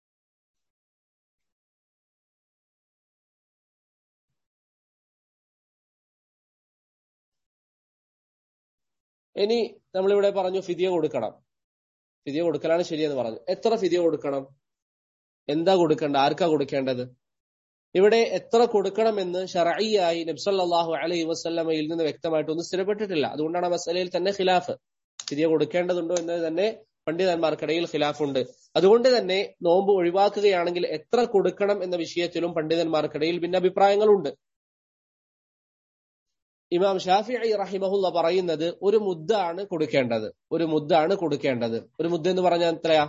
ഇനി നമ്മളിവിടെ പറഞ്ഞു ഫിദിയ കൊടുക്കണം ഫിദിയ കൊടുക്കലാണ് ശരിയെന്ന് പറഞ്ഞു എത്ര ഫിദിയ കൊടുക്കണം എന്താ കൊടുക്കേണ്ടത് ആർക്കാ കൊടുക്കേണ്ടത് ഇവിടെ എത്ര കൊടുക്കണമെന്ന് ഷറഈയായി നബ്സല്ലാഹു അലൈഹി വസ്ല്ലമയിൽ നിന്ന് വ്യക്തമായിട്ടൊന്നും സ്ഥിരപ്പെട്ടിട്ടില്ല അതുകൊണ്ടാണ് ആ മസലയിൽ തന്നെ ഖിലാഫ് ഫിദിയ കൊടുക്കേണ്ടതുണ്ടോ എന്ന് തന്നെ പണ്ഡിതന്മാർക്കിടയിൽ ഖിലാഫുണ്ട് അതുകൊണ്ട് തന്നെ നോമ്പ് ഒഴിവാക്കുകയാണെങ്കിൽ എത്ര കൊടുക്കണം എന്ന വിഷയത്തിലും പണ്ഡിതന്മാർക്കിടയിൽ ഭിന്നഭിപ്രായങ്ങളുണ്ട് ഇമാം ഷാഫി റഹിമഹുല്ല പറയുന്നത് ഒരു മുദ്ദാണ് കൊടുക്കേണ്ടത് ഒരു മുദ്ദാണ് കൊടുക്കേണ്ടത് ഒരു മുദ്ദ എന്ന് പറഞ്ഞാൽ എത്രയാ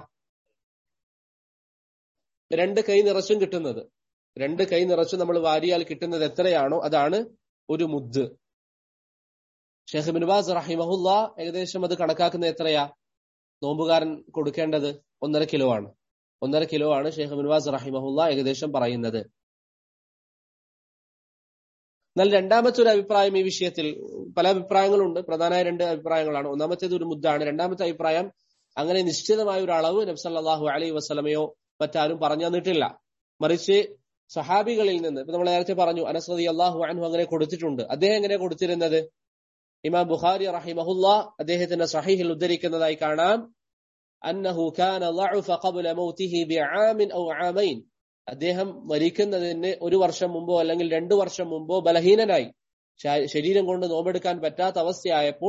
രണ്ട് കൈ നിറച്ചും കിട്ടുന്നത് രണ്ട് കൈ നിറച്ചും നമ്മൾ വാരിയാൽ കിട്ടുന്നത് എത്രയാണോ അതാണ് ഒരു മുദ്ദ് ഷെയ്ഖ് ബിൻബാസ് റഹിമഹുല്ല ഏകദേശം അത് കണക്കാക്കുന്നത് എത്രയാ നോമ്പുകാരൻ കൊടുക്കേണ്ടത് ഒന്നര കിലോ ആണ് ഒന്നര കിലോ ആണ് ഷെയ്ഖ് ബിൻബാസ് റഹിമഹുല്ല ഏകദേശം പറയുന്നത് എന്നാൽ രണ്ടാമത്തെ ഒരു അഭിപ്രായം ഈ വിഷയത്തിൽ പല അഭിപ്രായങ്ങളുണ്ട് പ്രധാനമായ രണ്ട് അഭിപ്രായങ്ങളാണ് ഒന്നാമത്തേത് ഒരു മുദ്ദാണ് രണ്ടാമത്തെ അഭിപ്രായം അങ്ങനെ നിശ്ചിതമായ ഒരു അളവ് നബ്സല്ലാഹു അലൈഹി വസ്ലമയോ മറ്റാരും പറഞ്ഞു തന്നിട്ടില്ല മറിച്ച് സഹാബികളിൽ നിന്ന് ഇപ്പൊ നമ്മൾ നേരത്തെ പറഞ്ഞു അനസ്രതി അള്ളാഹു അൻഹു അങ്ങനെ കൊടുത്തിട്ടുണ്ട് അദ്ദേഹം എങ്ങനെ കൊടുത്തിരുന്നത് ഇമാം ബുഖാരി റഹിമഹുല്ല അദ്ദേഹത്തിന്റെ സഹീഹിൽ ഉദ്ധരിക്കുന്നതായി കാണാം അന്നഹു കാന ضعف قبل موته بعام او عامين അദ്ദേഹം മരിക്കുന്നതിന് ഒരു വർഷം മുമ്പോ അല്ലെങ്കിൽ രണ്ടു വർഷം മുമ്പോ ബലഹീനനായി ശരീരം കൊണ്ട് നോമ്പെടുക്കാൻ പറ്റാത്ത അവസ്ഥയായപ്പോൾ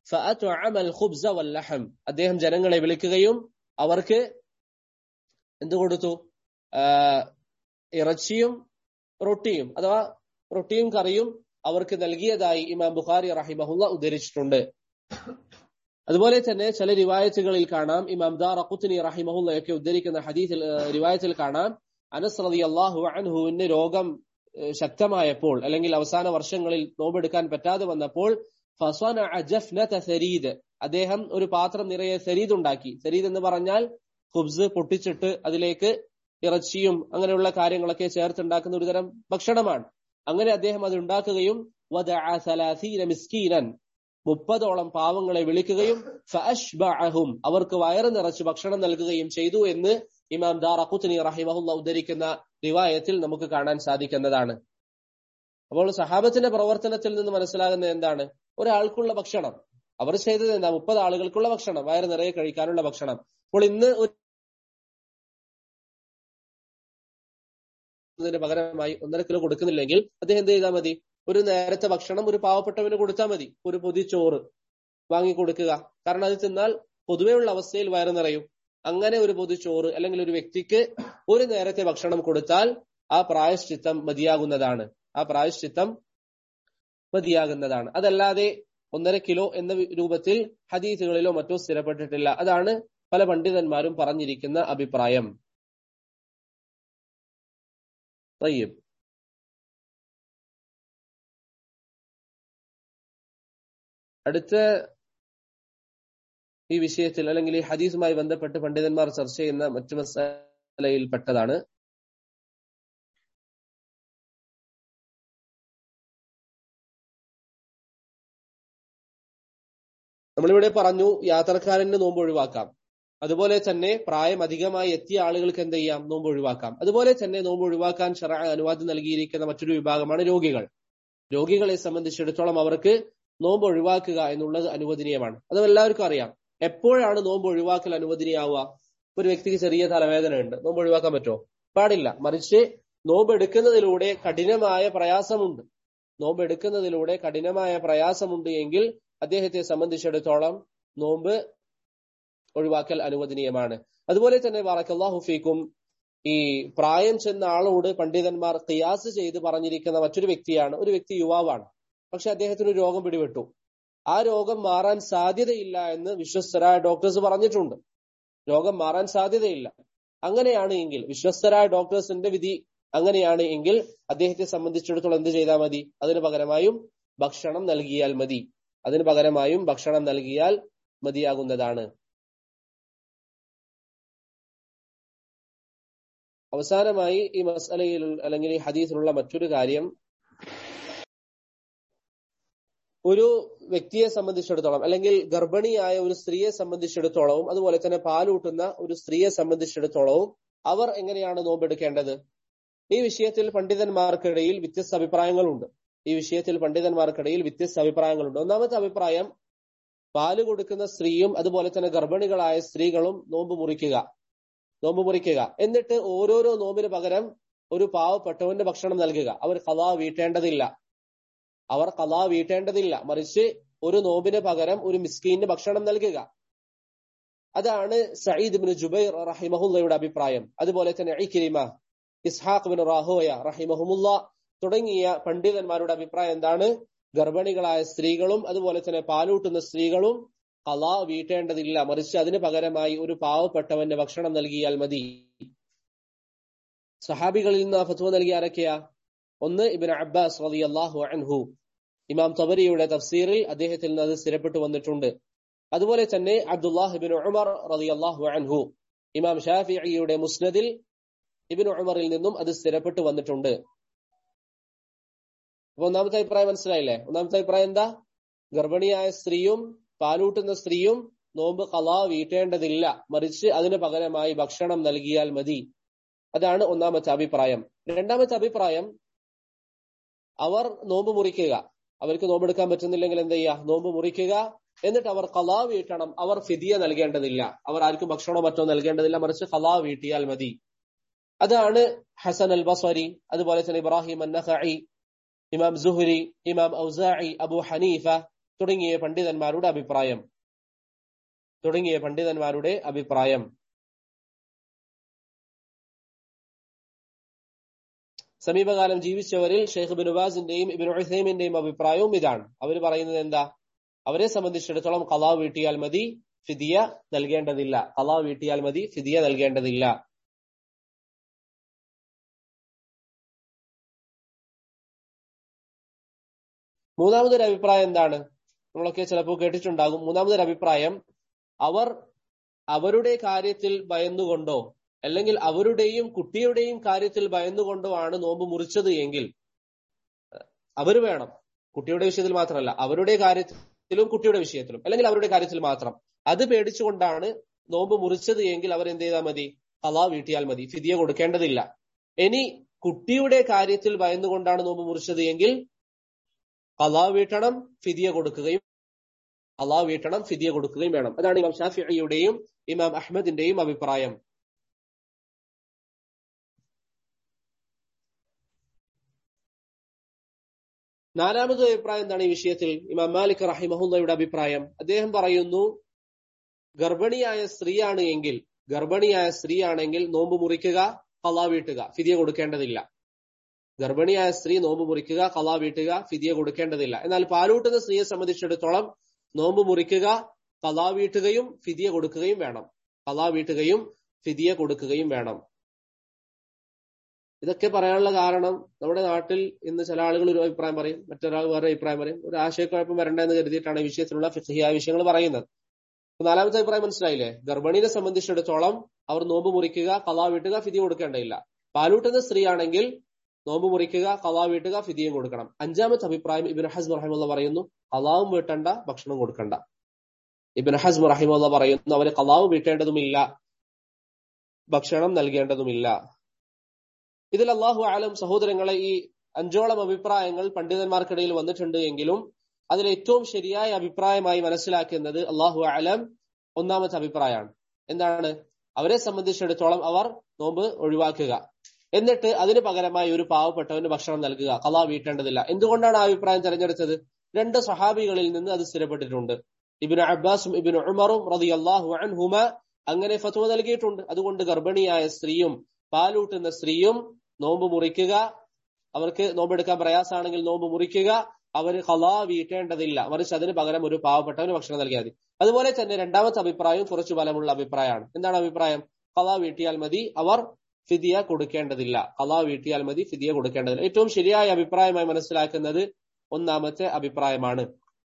അദ്ദേഹം ജനങ്ങളെ വിളിക്കുകയും അവർക്ക് എന്തു കൊടുത്തു ഇറച്ചിയും റൊട്ടിയും അഥവാ റൊട്ടിയും കറിയും അവർക്ക് നൽകിയതായി ഇമാം ബുഖാരി റഹിമഹുല്ല ഉദ്ധരിച്ചിട്ടുണ്ട് അതുപോലെ തന്നെ ചില റിവായത്തുകളിൽ കാണാം ഇമാം ദാർ അഖുത്തിനി റഹിമഹുല്ലയൊക്കെ ഉദ്ധരിക്കുന്ന ഹദീസിൽ റിവായത്തിൽ കാണാം അനസ് റതി അള്ളാഹു അൻഹുവിന് രോഗം ശക്തമായപ്പോൾ അല്ലെങ്കിൽ അവസാന വർഷങ്ങളിൽ നോമ്പെടുക്കാൻ പറ്റാതെ വന്നപ്പോൾ ഫസ്വന അജഫ്നത സരീദ് അദ്ദേഹം ഒരു പാത്രം നിറയെ സരീദ് ഉണ്ടാക്കി സരീദ് എന്ന് പറഞ്ഞാൽ ഹുബ്സ് പൊട്ടിച്ചിട്ട് അതിലേക്ക് ഇറച്ചിയും അങ്ങനെയുള്ള കാര്യങ്ങളൊക്കെ ചേർത്തുണ്ടാക്കുന്ന ഒരു തരം ഭക്ഷണമാണ് അങ്ങനെ അദ്ദേഹം അത് ഉണ്ടാക്കുകയും മിസ്കീനൻ മുപ്പതോളം പാവങ്ങളെ വിളിക്കുകയും അവർക്ക് വയറ് നിറച്ച് ഭക്ഷണം നൽകുകയും ചെയ്തു എന്ന് ഇമാം ദാർ അഖുത്നി റഹിമഹുല്ല ഉദ്ധരിക്കുന്ന റിവായത്തിൽ നമുക്ക് കാണാൻ സാധിക്കുന്നതാണ് അപ്പോൾ സഹാബത്തിന്റെ പ്രവർത്തനത്തിൽ നിന്ന് മനസ്സിലാകുന്നത് എന്താണ് ഒരാൾക്കുള്ള ഭക്ഷണം അവർ ചെയ്തത് എന്താ മുപ്പത് ആളുകൾക്കുള്ള ഭക്ഷണം വയറ് നിറയെ കഴിക്കാനുള്ള ഭക്ഷണം അപ്പോൾ ഇന്ന് ഒരു പകരമായി ഒന്നര കിലോ കൊടുക്കുന്നില്ലെങ്കിൽ അദ്ദേഹം എന്ത് ചെയ്താൽ മതി ഒരു നേരത്തെ ഭക്ഷണം ഒരു പാവപ്പെട്ടവന് കൊടുത്താൽ മതി ഒരു പൊതി ചോറ് വാങ്ങി കൊടുക്കുക കാരണം അത് തിന്നാൽ പൊതുവെയുള്ള അവസ്ഥയിൽ വയറ് നിറയും അങ്ങനെ ഒരു പൊതു ചോറ് അല്ലെങ്കിൽ ഒരു വ്യക്തിക്ക് ഒരു നേരത്തെ ഭക്ഷണം കൊടുത്താൽ ആ പ്രായശ്ചിത്തം മതിയാകുന്നതാണ് ആ പ്രായശ്ചിത്തം മതിയാകുന്നതാണ് അതല്ലാതെ ഒന്നര കിലോ എന്ന രൂപത്തിൽ ഹദീസുകളിലോ മറ്റോ സ്ഥിരപ്പെട്ടിട്ടില്ല അതാണ് പല പണ്ഡിതന്മാരും പറഞ്ഞിരിക്കുന്ന അഭിപ്രായം തയ്യബ് അടുത്ത ഈ വിഷയത്തിൽ അല്ലെങ്കിൽ ഈ ഹദീസുമായി ബന്ധപ്പെട്ട് പണ്ഡിതന്മാർ ചർച്ച ചെയ്യുന്ന മറ്റു മസാലയിൽ പെട്ടതാണ് നമ്മളിവിടെ പറഞ്ഞു യാത്രക്കാരന് നോമ്പ് ഒഴിവാക്കാം അതുപോലെ തന്നെ പ്രായം അധികമായി എത്തിയ ആളുകൾക്ക് എന്ത് ചെയ്യാം നോമ്പ് ഒഴിവാക്കാം അതുപോലെ തന്നെ നോമ്പ് ഒഴിവാക്കാൻ ഷറ അനുവാദം നൽകിയിരിക്കുന്ന മറ്റൊരു വിഭാഗമാണ് രോഗികൾ രോഗികളെ സംബന്ധിച്ചിടത്തോളം അവർക്ക് നോമ്പ് ഒഴിവാക്കുക എന്നുള്ളത് അനുവദനീയമാണ് അത് എല്ലാവർക്കും അറിയാം എപ്പോഴാണ് നോമ്പ് ഒഴിവാക്കൽ അനുവദനീയാവുക ഒരു വ്യക്തിക്ക് ചെറിയ തലവേദന ഉണ്ട് നോമ്പ് ഒഴിവാക്കാൻ പറ്റുമോ പാടില്ല മറിച്ച് നോമ്പ് എടുക്കുന്നതിലൂടെ കഠിനമായ പ്രയാസമുണ്ട് നോമ്പ് എടുക്കുന്നതിലൂടെ കഠിനമായ പ്രയാസമുണ്ട് എങ്കിൽ അദ്ദേഹത്തെ സംബന്ധിച്ചിടത്തോളം നോമ്പ് ഒഴിവാക്കൽ അനുവദനീയമാണ് അതുപോലെ തന്നെ വാറക്കല്ലാഹു ഫീക്കും ഈ പ്രായം ചെന്ന ആളോട് പണ്ഡിതന്മാർ ഖിയാസ് ചെയ്ത് പറഞ്ഞിരിക്കുന്ന മറ്റൊരു വ്യക്തിയാണ് ഒരു വ്യക്തി യുവാവാണ് പക്ഷെ അദ്ദേഹത്തിന് ഒരു രോഗം പിടിപെട്ടു ആ രോഗം മാറാൻ സാധ്യതയില്ല എന്ന് വിശ്വസ്തരായ ഡോക്ടേഴ്സ് പറഞ്ഞിട്ടുണ്ട് രോഗം മാറാൻ സാധ്യതയില്ല അങ്ങനെയാണ് എങ്കിൽ വിശ്വസ്തരായ ഡോക്ടേഴ്സിന്റെ വിധി അങ്ങനെയാണ് എങ്കിൽ അദ്ദേഹത്തെ സംബന്ധിച്ചിടത്തോളം എന്ത് ചെയ്താൽ മതി അതിന് പകരമായും ഭക്ഷണം നൽകിയാൽ മതി അതിന് പകരമായും ഭക്ഷണം നൽകിയാൽ മതിയാകുന്നതാണ് അവസാനമായി ഈ മസലയിൽ അല്ലെങ്കിൽ ഈ ഹദീസിലുള്ള മറ്റൊരു കാര്യം ഒരു വ്യക്തിയെ സംബന്ധിച്ചിടത്തോളം അല്ലെങ്കിൽ ഗർഭിണിയായ ഒരു സ്ത്രീയെ സംബന്ധിച്ചിടത്തോളവും അതുപോലെ തന്നെ പാലൂട്ടുന്ന ഒരു സ്ത്രീയെ സംബന്ധിച്ചിടത്തോളവും അവർ എങ്ങനെയാണ് നോമ്പെടുക്കേണ്ടത് ഈ വിഷയത്തിൽ പണ്ഡിതന്മാർക്കിടയിൽ വ്യത്യസ്ത അഭിപ്രായങ്ങളുണ്ട് ഈ വിഷയത്തിൽ പണ്ഡിതന്മാർക്കിടയിൽ വ്യത്യസ്ത അഭിപ്രായങ്ങളുണ്ട് ഒന്നാമത്തെ അഭിപ്രായം പാല് കൊടുക്കുന്ന സ്ത്രീയും അതുപോലെ തന്നെ ഗർഭിണികളായ സ്ത്രീകളും നോമ്പ് മുറിക്കുക നോമ്പ് മുറിക്കുക എന്നിട്ട് ഓരോരോ നോമ്പിന് പകരം ഒരു പാവപ്പെട്ടവന്റെ ഭക്ഷണം നൽകുക അവർ കലാ വീട്ടേണ്ടതില്ല അവർ കലാ വീട്ടേണ്ടതില്ല മറിച്ച് ഒരു നോമ്പിന് പകരം ഒരു മിസ്കീന് ഭക്ഷണം നൽകുക അതാണ് സയ്യിദ് ബിൻ ജുബൈർ റഹിമഹുല്ലയുടെ അഭിപ്രായം അതുപോലെ തന്നെ ഇക്രിമ ഇസ്ഹാഖ് ബിൻ റാഹോയ റഹിമഹുമുല്ല തുടങ്ങിയ പണ്ഡിതന്മാരുടെ അഭിപ്രായം എന്താണ് ഗർഭിണികളായ സ്ത്രീകളും അതുപോലെ തന്നെ പാലൂട്ടുന്ന സ്ത്രീകളും കലാ വീട്ടേണ്ടതില്ല മറിച്ച് അതിന് പകരമായി ഒരു പാവപ്പെട്ടവന്റെ ഭക്ഷണം നൽകിയാൽ മതി സഹാബികളിൽ നിന്ന് ഫത്വ നൽകിയ ആരൊക്കെയാ ഒന്ന് ഇബിൻ അബ്ബാസ് റതി അള്ളാഹു അൻഹു ഇമാം തബരിയുടെ തഫ്സീറിൽ അദ്ദേഹത്തിൽ നിന്ന് അത് സ്ഥിരപ്പെട്ടു വന്നിട്ടുണ്ട് അതുപോലെ തന്നെ അബ്ദുല്ലാഹിബിൻ ഉമർ റതി അള്ളാഹു അൻഹു ഇമാം ഷാഫിയുടെ മുസ്നദിൽ ഇബിൻ ഉമറിൽ നിന്നും അത് സ്ഥിരപ്പെട്ടു വന്നിട്ടുണ്ട് അപ്പൊ ഒന്നാമത്തെ അഭിപ്രായം മനസ്സിലായില്ലേ ഒന്നാമത്തെ അഭിപ്രായം എന്താ ഗർഭിണിയായ സ്ത്രീയും പാലൂട്ടുന്ന സ്ത്രീയും നോമ്പ് കലാ വീട്ടേണ്ടതില്ല മറിച്ച് അതിന് പകരമായി ഭക്ഷണം നൽകിയാൽ മതി അതാണ് ഒന്നാമത്തെ അഭിപ്രായം രണ്ടാമത്തെ അഭിപ്രായം അവർ നോമ്പ് മുറിക്കുക അവർക്ക് നോമ്പെടുക്കാൻ പറ്റുന്നില്ലെങ്കിൽ എന്ത് ചെയ്യുക നോമ്പ് മുറിക്കുക എന്നിട്ട് അവർ കലാ വീട്ടണം അവർ ഫിദിയ നൽകേണ്ടതില്ല അവർ ആർക്കും ഭക്ഷണമോ മറ്റോ നൽകേണ്ടതില്ല മറിച്ച് കലാ വീട്ടിയാൽ മതി അതാണ് ഹസൻ അൽ ബസ്വരി അതുപോലെ തന്നെ ഇബ്രാഹിം അന്നഖി ഇമാം സുഹുരി ഇമാം ഔസായി അബു ഹനീഫ തുടങ്ങിയ പണ്ഡിതന്മാരുടെ അഭിപ്രായം തുടങ്ങിയ പണ്ഡിതന്മാരുടെ അഭിപ്രായം സമീപകാലം ജീവിച്ചവരിൽ ഷെയ്ഖ് ബിൻ ഉബാസിന്റെയും ഇബിൻ ഉസൈമിന്റെയും അഭിപ്രായവും ഇതാണ് അവർ പറയുന്നത് എന്താ അവരെ സംബന്ധിച്ചിടത്തോളം കലാ വീട്ടിയാൽ മതി ഫിദിയ നൽകേണ്ടതില്ല കലാ വീട്ടിയാൽ മതി ഫിദിയ നൽകേണ്ടതില്ല മൂന്നാമതൊരു അഭിപ്രായം എന്താണ് നമ്മളൊക്കെ ചിലപ്പോൾ കേട്ടിട്ടുണ്ടാകും മൂന്നാമതൊരു അഭിപ്രായം അവർ അവരുടെ കാര്യത്തിൽ ഭയന്നുകൊണ്ടോ അല്ലെങ്കിൽ അവരുടെയും കുട്ടിയുടെയും കാര്യത്തിൽ ഭയന്നുകൊണ്ടോ ആണ് നോമ്പ് മുറിച്ചത് എങ്കിൽ അവർ വേണം കുട്ടിയുടെ വിഷയത്തിൽ മാത്രമല്ല അവരുടെ കാര്യത്തിലും കുട്ടിയുടെ വിഷയത്തിലും അല്ലെങ്കിൽ അവരുടെ കാര്യത്തിൽ മാത്രം അത് പേടിച്ചുകൊണ്ടാണ് നോമ്പ് മുറിച്ചത് എങ്കിൽ അവർ എന്ത് ചെയ്താൽ മതി കലാ വീട്ടിയാൽ മതി ഫിദിയ കൊടുക്കേണ്ടതില്ല ഇനി കുട്ടിയുടെ കാര്യത്തിൽ ഭയന്നുകൊണ്ടാണ് നോമ്പ് മുറിച്ചത് എങ്കിൽ കലാ വീട്ടണം ഫിദിയ കൊടുക്കുകയും കലാ വീട്ടണം ഫിദിയ കൊടുക്കുകയും വേണം അതാണ് ഇമാം ഷാഫിയുടെയും ഇമാം അഹമ്മദിന്റെയും അഭിപ്രായം നാലാമത് അഭിപ്രായം എന്താണ് ഈ വിഷയത്തിൽ ഇമാം മാലിക് റഹിമഹുല്ലയുടെ അഭിപ്രായം അദ്ദേഹം പറയുന്നു ഗർഭിണിയായ സ്ത്രീയാണ് എങ്കിൽ ഗർഭിണിയായ സ്ത്രീയാണെങ്കിൽ നോമ്പ് മുറിക്കുക കലാ വീട്ടുക ഫിദിയ കൊടുക്കേണ്ടതില്ല ഗർഭിണിയായ സ്ത്രീ നോമ്പ് മുറിക്കുക കലാ വീട്ടുക ഫിദിയ കൊടുക്കേണ്ടതില്ല എന്നാൽ പാലൂട്ടുന്ന സ്ത്രീയെ സംബന്ധിച്ചിടത്തോളം നോമ്പ് മുറിക്കുക കലാ വീട്ടുകയും ഫിദിയ കൊടുക്കുകയും വേണം കലാ വീട്ടുകയും ഫിദിയ കൊടുക്കുകയും വേണം ഇതൊക്കെ പറയാനുള്ള കാരണം നമ്മുടെ നാട്ടിൽ ഇന്ന് ചില ആളുകൾ ഒരു അഭിപ്രായം പറയും മറ്റൊരാൾ വേറെ അഭിപ്രായം പറയും ഒരു ആശയക്കുഴപ്പം വരണ്ട എന്ന് കരുതിയിട്ടാണ് ഈ വിഷയത്തിലുള്ള ഫിഹിയായ വിഷയങ്ങൾ പറയുന്നത് നാലാമത്തെ അഭിപ്രായം മനസ്സിലായില്ലേ ഗർഭിണിനെ സംബന്ധിച്ചിടത്തോളം അവർ നോമ്പ് മുറിക്കുക കലാ വീട്ടുക ഫിതി കൊടുക്കേണ്ടതില്ല പാലൂട്ടുന്ന സ്ത്രീയാണെങ്കിൽ നോമ്പ് മുറിക്കുക കലാ വീട്ടുക ഫിതിയും കൊടുക്കണം അഞ്ചാമത്തെ അഭിപ്രായം ഇബിൻ ഹസ്ബ് റഹിമുള്ള പറയുന്നു കലാവും വീട്ടണ്ട ഭക്ഷണം കൊടുക്കണ്ട ഇബിൻ ഹസ്ബ് റഹിമുള്ള പറയുന്നു അവര് കലാവ് വീട്ടേണ്ടതുമില്ല ഭക്ഷണം നൽകേണ്ടതുമില്ല ഇതിൽ അള്ളാഹു ആലം സഹോദരങ്ങളെ ഈ അഞ്ചോളം അഭിപ്രായങ്ങൾ പണ്ഡിതന്മാർക്കിടയിൽ വന്നിട്ടുണ്ട് എങ്കിലും അതിൽ ഏറ്റവും ശരിയായ അഭിപ്രായമായി മനസ്സിലാക്കുന്നത് അള്ളാഹു ആലം ഒന്നാമത്തെ അഭിപ്രായമാണ് എന്താണ് അവരെ സംബന്ധിച്ചിടത്തോളം അവർ നോമ്പ് ഒഴിവാക്കുക എന്നിട്ട് അതിന് പകരമായി ഒരു പാവപ്പെട്ടവന് ഭക്ഷണം നൽകുക കലാ വീട്ടേണ്ടതില്ല എന്തുകൊണ്ടാണ് ആ അഭിപ്രായം തെരഞ്ഞെടുത്തത് രണ്ട് സഹാബികളിൽ നിന്ന് അത് സ്ഥിരപ്പെട്ടിട്ടുണ്ട് ഇബിന് അബ്ബാസും ഇബിന് ഉമറും റതി അള്ളാഹു അൻഹുമ അങ്ങനെ ഫത്വ നൽകിയിട്ടുണ്ട് അതുകൊണ്ട് ഗർഭിണിയായ സ്ത്രീയും പാലൂട്ടുന്ന സ്ത്രീയും നോമ്പ് മുറിക്കുക അവർക്ക് നോമ്പെടുക്കാൻ പ്രയാസമാണെങ്കിൽ നോമ്പ് മുറിക്കുക അവർ കലാ വീട്ടേണ്ടതില്ല മറിച്ച് അതിന് പകരം ഒരു പാവപ്പെട്ടവന് ഭക്ഷണം നൽകിയാൽ മതി അതുപോലെ തന്നെ രണ്ടാമത്തെ അഭിപ്രായം കുറച്ചു ബലമുള്ള അഭിപ്രായമാണ് എന്താണ് അഭിപ്രായം കലാ വീട്ടിയാൽ മതി അവർ ഫിദിയ കൊടുക്കേണ്ടതില്ല കലാ വീട്ടിയാൽ മതി ഫിദിയ കൊടുക്കേണ്ടതില്ല ഏറ്റവും ശരിയായ അഭിപ്രായമായി മനസ്സിലാക്കുന്നത് ഒന്നാമത്തെ അഭിപ്രായമാണ്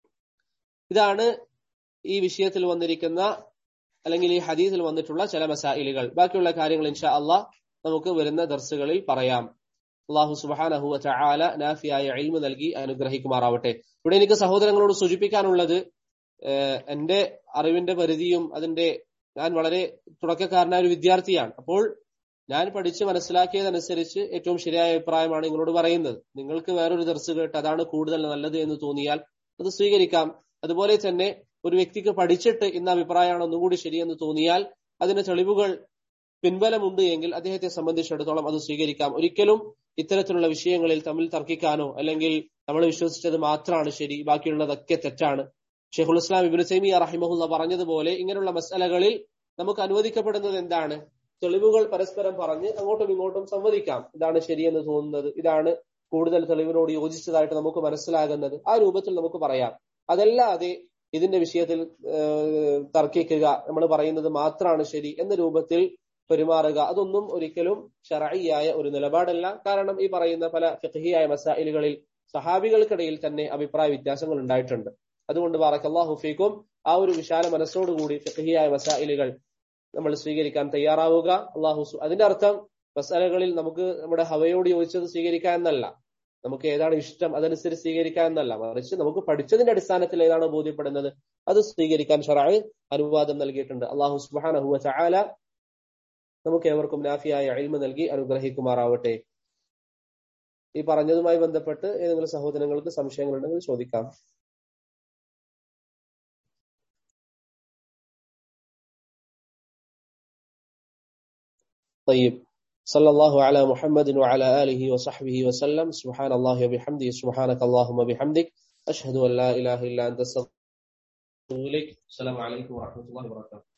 ഇതാണ് ഈ വിഷയത്തിൽ വന്നിരിക്കുന്ന അല്ലെങ്കിൽ ഈ ഹദീസിൽ വന്നിട്ടുള്ള ചില മസായിലുകൾ ബാക്കിയുള്ള കാര്യങ്ങൾ ഇൻഷാ അള്ളാഹ് നമുക്ക് വരുന്ന ദർസുകളിൽ പറയാം അള്ളാഹു സുബാനഹുവ ചാല നാഫിയായ എൽമ് നൽകി അനുഗ്രഹിക്കുമാറാവട്ടെ ഇവിടെ എനിക്ക് സഹോദരങ്ങളോട് സൂചിപ്പിക്കാനുള്ളത് എന്റെ അറിവിന്റെ പരിധിയും അതിന്റെ ഞാൻ വളരെ തുടക്കക്കാരനായ ഒരു വിദ്യാർത്ഥിയാണ് അപ്പോൾ ഞാൻ പഠിച്ച് മനസ്സിലാക്കിയതനുസരിച്ച് ഏറ്റവും ശരിയായ അഭിപ്രായമാണ് നിങ്ങളോട് പറയുന്നത് നിങ്ങൾക്ക് വേറൊരു ദർസ് കേട്ട് അതാണ് കൂടുതൽ നല്ലത് എന്ന് തോന്നിയാൽ അത് സ്വീകരിക്കാം അതുപോലെ തന്നെ ഒരു വ്യക്തിക്ക് പഠിച്ചിട്ട് ഇന്ന അഭിപ്രായമാണ് ഒന്നുകൂടി ശരിയെന്ന് തോന്നിയാൽ അതിന് തെളിവുകൾ പിൻബലമുണ്ട് എങ്കിൽ അദ്ദേഹത്തെ സംബന്ധിച്ചിടത്തോളം അത് സ്വീകരിക്കാം ഒരിക്കലും ഇത്തരത്തിലുള്ള വിഷയങ്ങളിൽ തമ്മിൽ തർക്കിക്കാനോ അല്ലെങ്കിൽ നമ്മൾ വിശ്വസിച്ചത് മാത്രമാണ് ശരി ബാക്കിയുള്ളതൊക്കെ തെറ്റാണ് ഷെയ്ഖുൽ ഇസ്ലാം ഇബിൻ സൈമിയ റഹിമഹുല്ല പറഞ്ഞതുപോലെ ഇങ്ങനെയുള്ള മസലകളിൽ നമുക്ക് അനുവദിക്കപ്പെടുന്നത് എന്താണ് തെളിവുകൾ പരസ്പരം പറഞ്ഞ് അങ്ങോട്ടും ഇങ്ങോട്ടും സംവദിക്കാം ഇതാണ് ശരിയെന്ന് തോന്നുന്നത് ഇതാണ് കൂടുതൽ തെളിവിനോട് യോജിച്ചതായിട്ട് നമുക്ക് മനസ്സിലാകുന്നത് ആ രൂപത്തിൽ നമുക്ക് പറയാം അതല്ലാതെ ഇതിന്റെ വിഷയത്തിൽ തർക്കിക്കുക നമ്മൾ പറയുന്നത് മാത്രമാണ് ശരി എന്ന രൂപത്തിൽ പെരുമാറുക അതൊന്നും ഒരിക്കലും ഷറയിയായ ഒരു നിലപാടല്ല കാരണം ഈ പറയുന്ന പല ഫിഖഹിയായ മസായിലുകളിൽ സഹാബികൾക്കിടയിൽ തന്നെ അഭിപ്രായ വ്യത്യാസങ്ങൾ ഉണ്ടായിട്ടുണ്ട് അതുകൊണ്ട് ബാറക്കല്ലാഹു ഫീക്കും ആ ഒരു വിശാല മനസ്സോടുകൂടി ഫിഖഹിയായ മസായിലുകൾ നമ്മൾ സ്വീകരിക്കാൻ തയ്യാറാവുക അള്ളാഹു അതിന്റെ അർത്ഥം മസാലകളിൽ നമുക്ക് നമ്മുടെ ഹവയോട് യോജിച്ചത് സ്വീകരിക്കാൻ എന്നല്ല നമുക്ക് ഏതാണ് ഇഷ്ടം അതനുസരിച്ച് സ്വീകരിക്കാൻ എന്നല്ല മറിച്ച് നമുക്ക് പഠിച്ചതിന്റെ അടിസ്ഥാനത്തിൽ ഏതാണ് ബോധ്യപ്പെടുന്നത് അത് സ്വീകരിക്കാൻ ഷറായി അനുവാദം നൽകിയിട്ടുണ്ട് അള്ളാഹു സുബാനഹുവ ചാല നമുക്ക് ഏവർക്കും നാഫിയായ അഴിമ നൽകി അനുഗ്രഹിക്കുമാറാവട്ടെ ഈ പറഞ്ഞതുമായി ബന്ധപ്പെട്ട് ഏതെങ്കിലും സഹോദരങ്ങൾക്ക് സംശയങ്ങളുണ്ടെങ്കിൽ ചോദിക്കാം طيب صلى الله على محمد وعلى آله وصحبه وسلم سبحان الله وبحمده سبحانك اللهم وبحمدك أشهد أن لا إله إلا أنت استغفرك السلام عليكم ورحمة الله وبركاته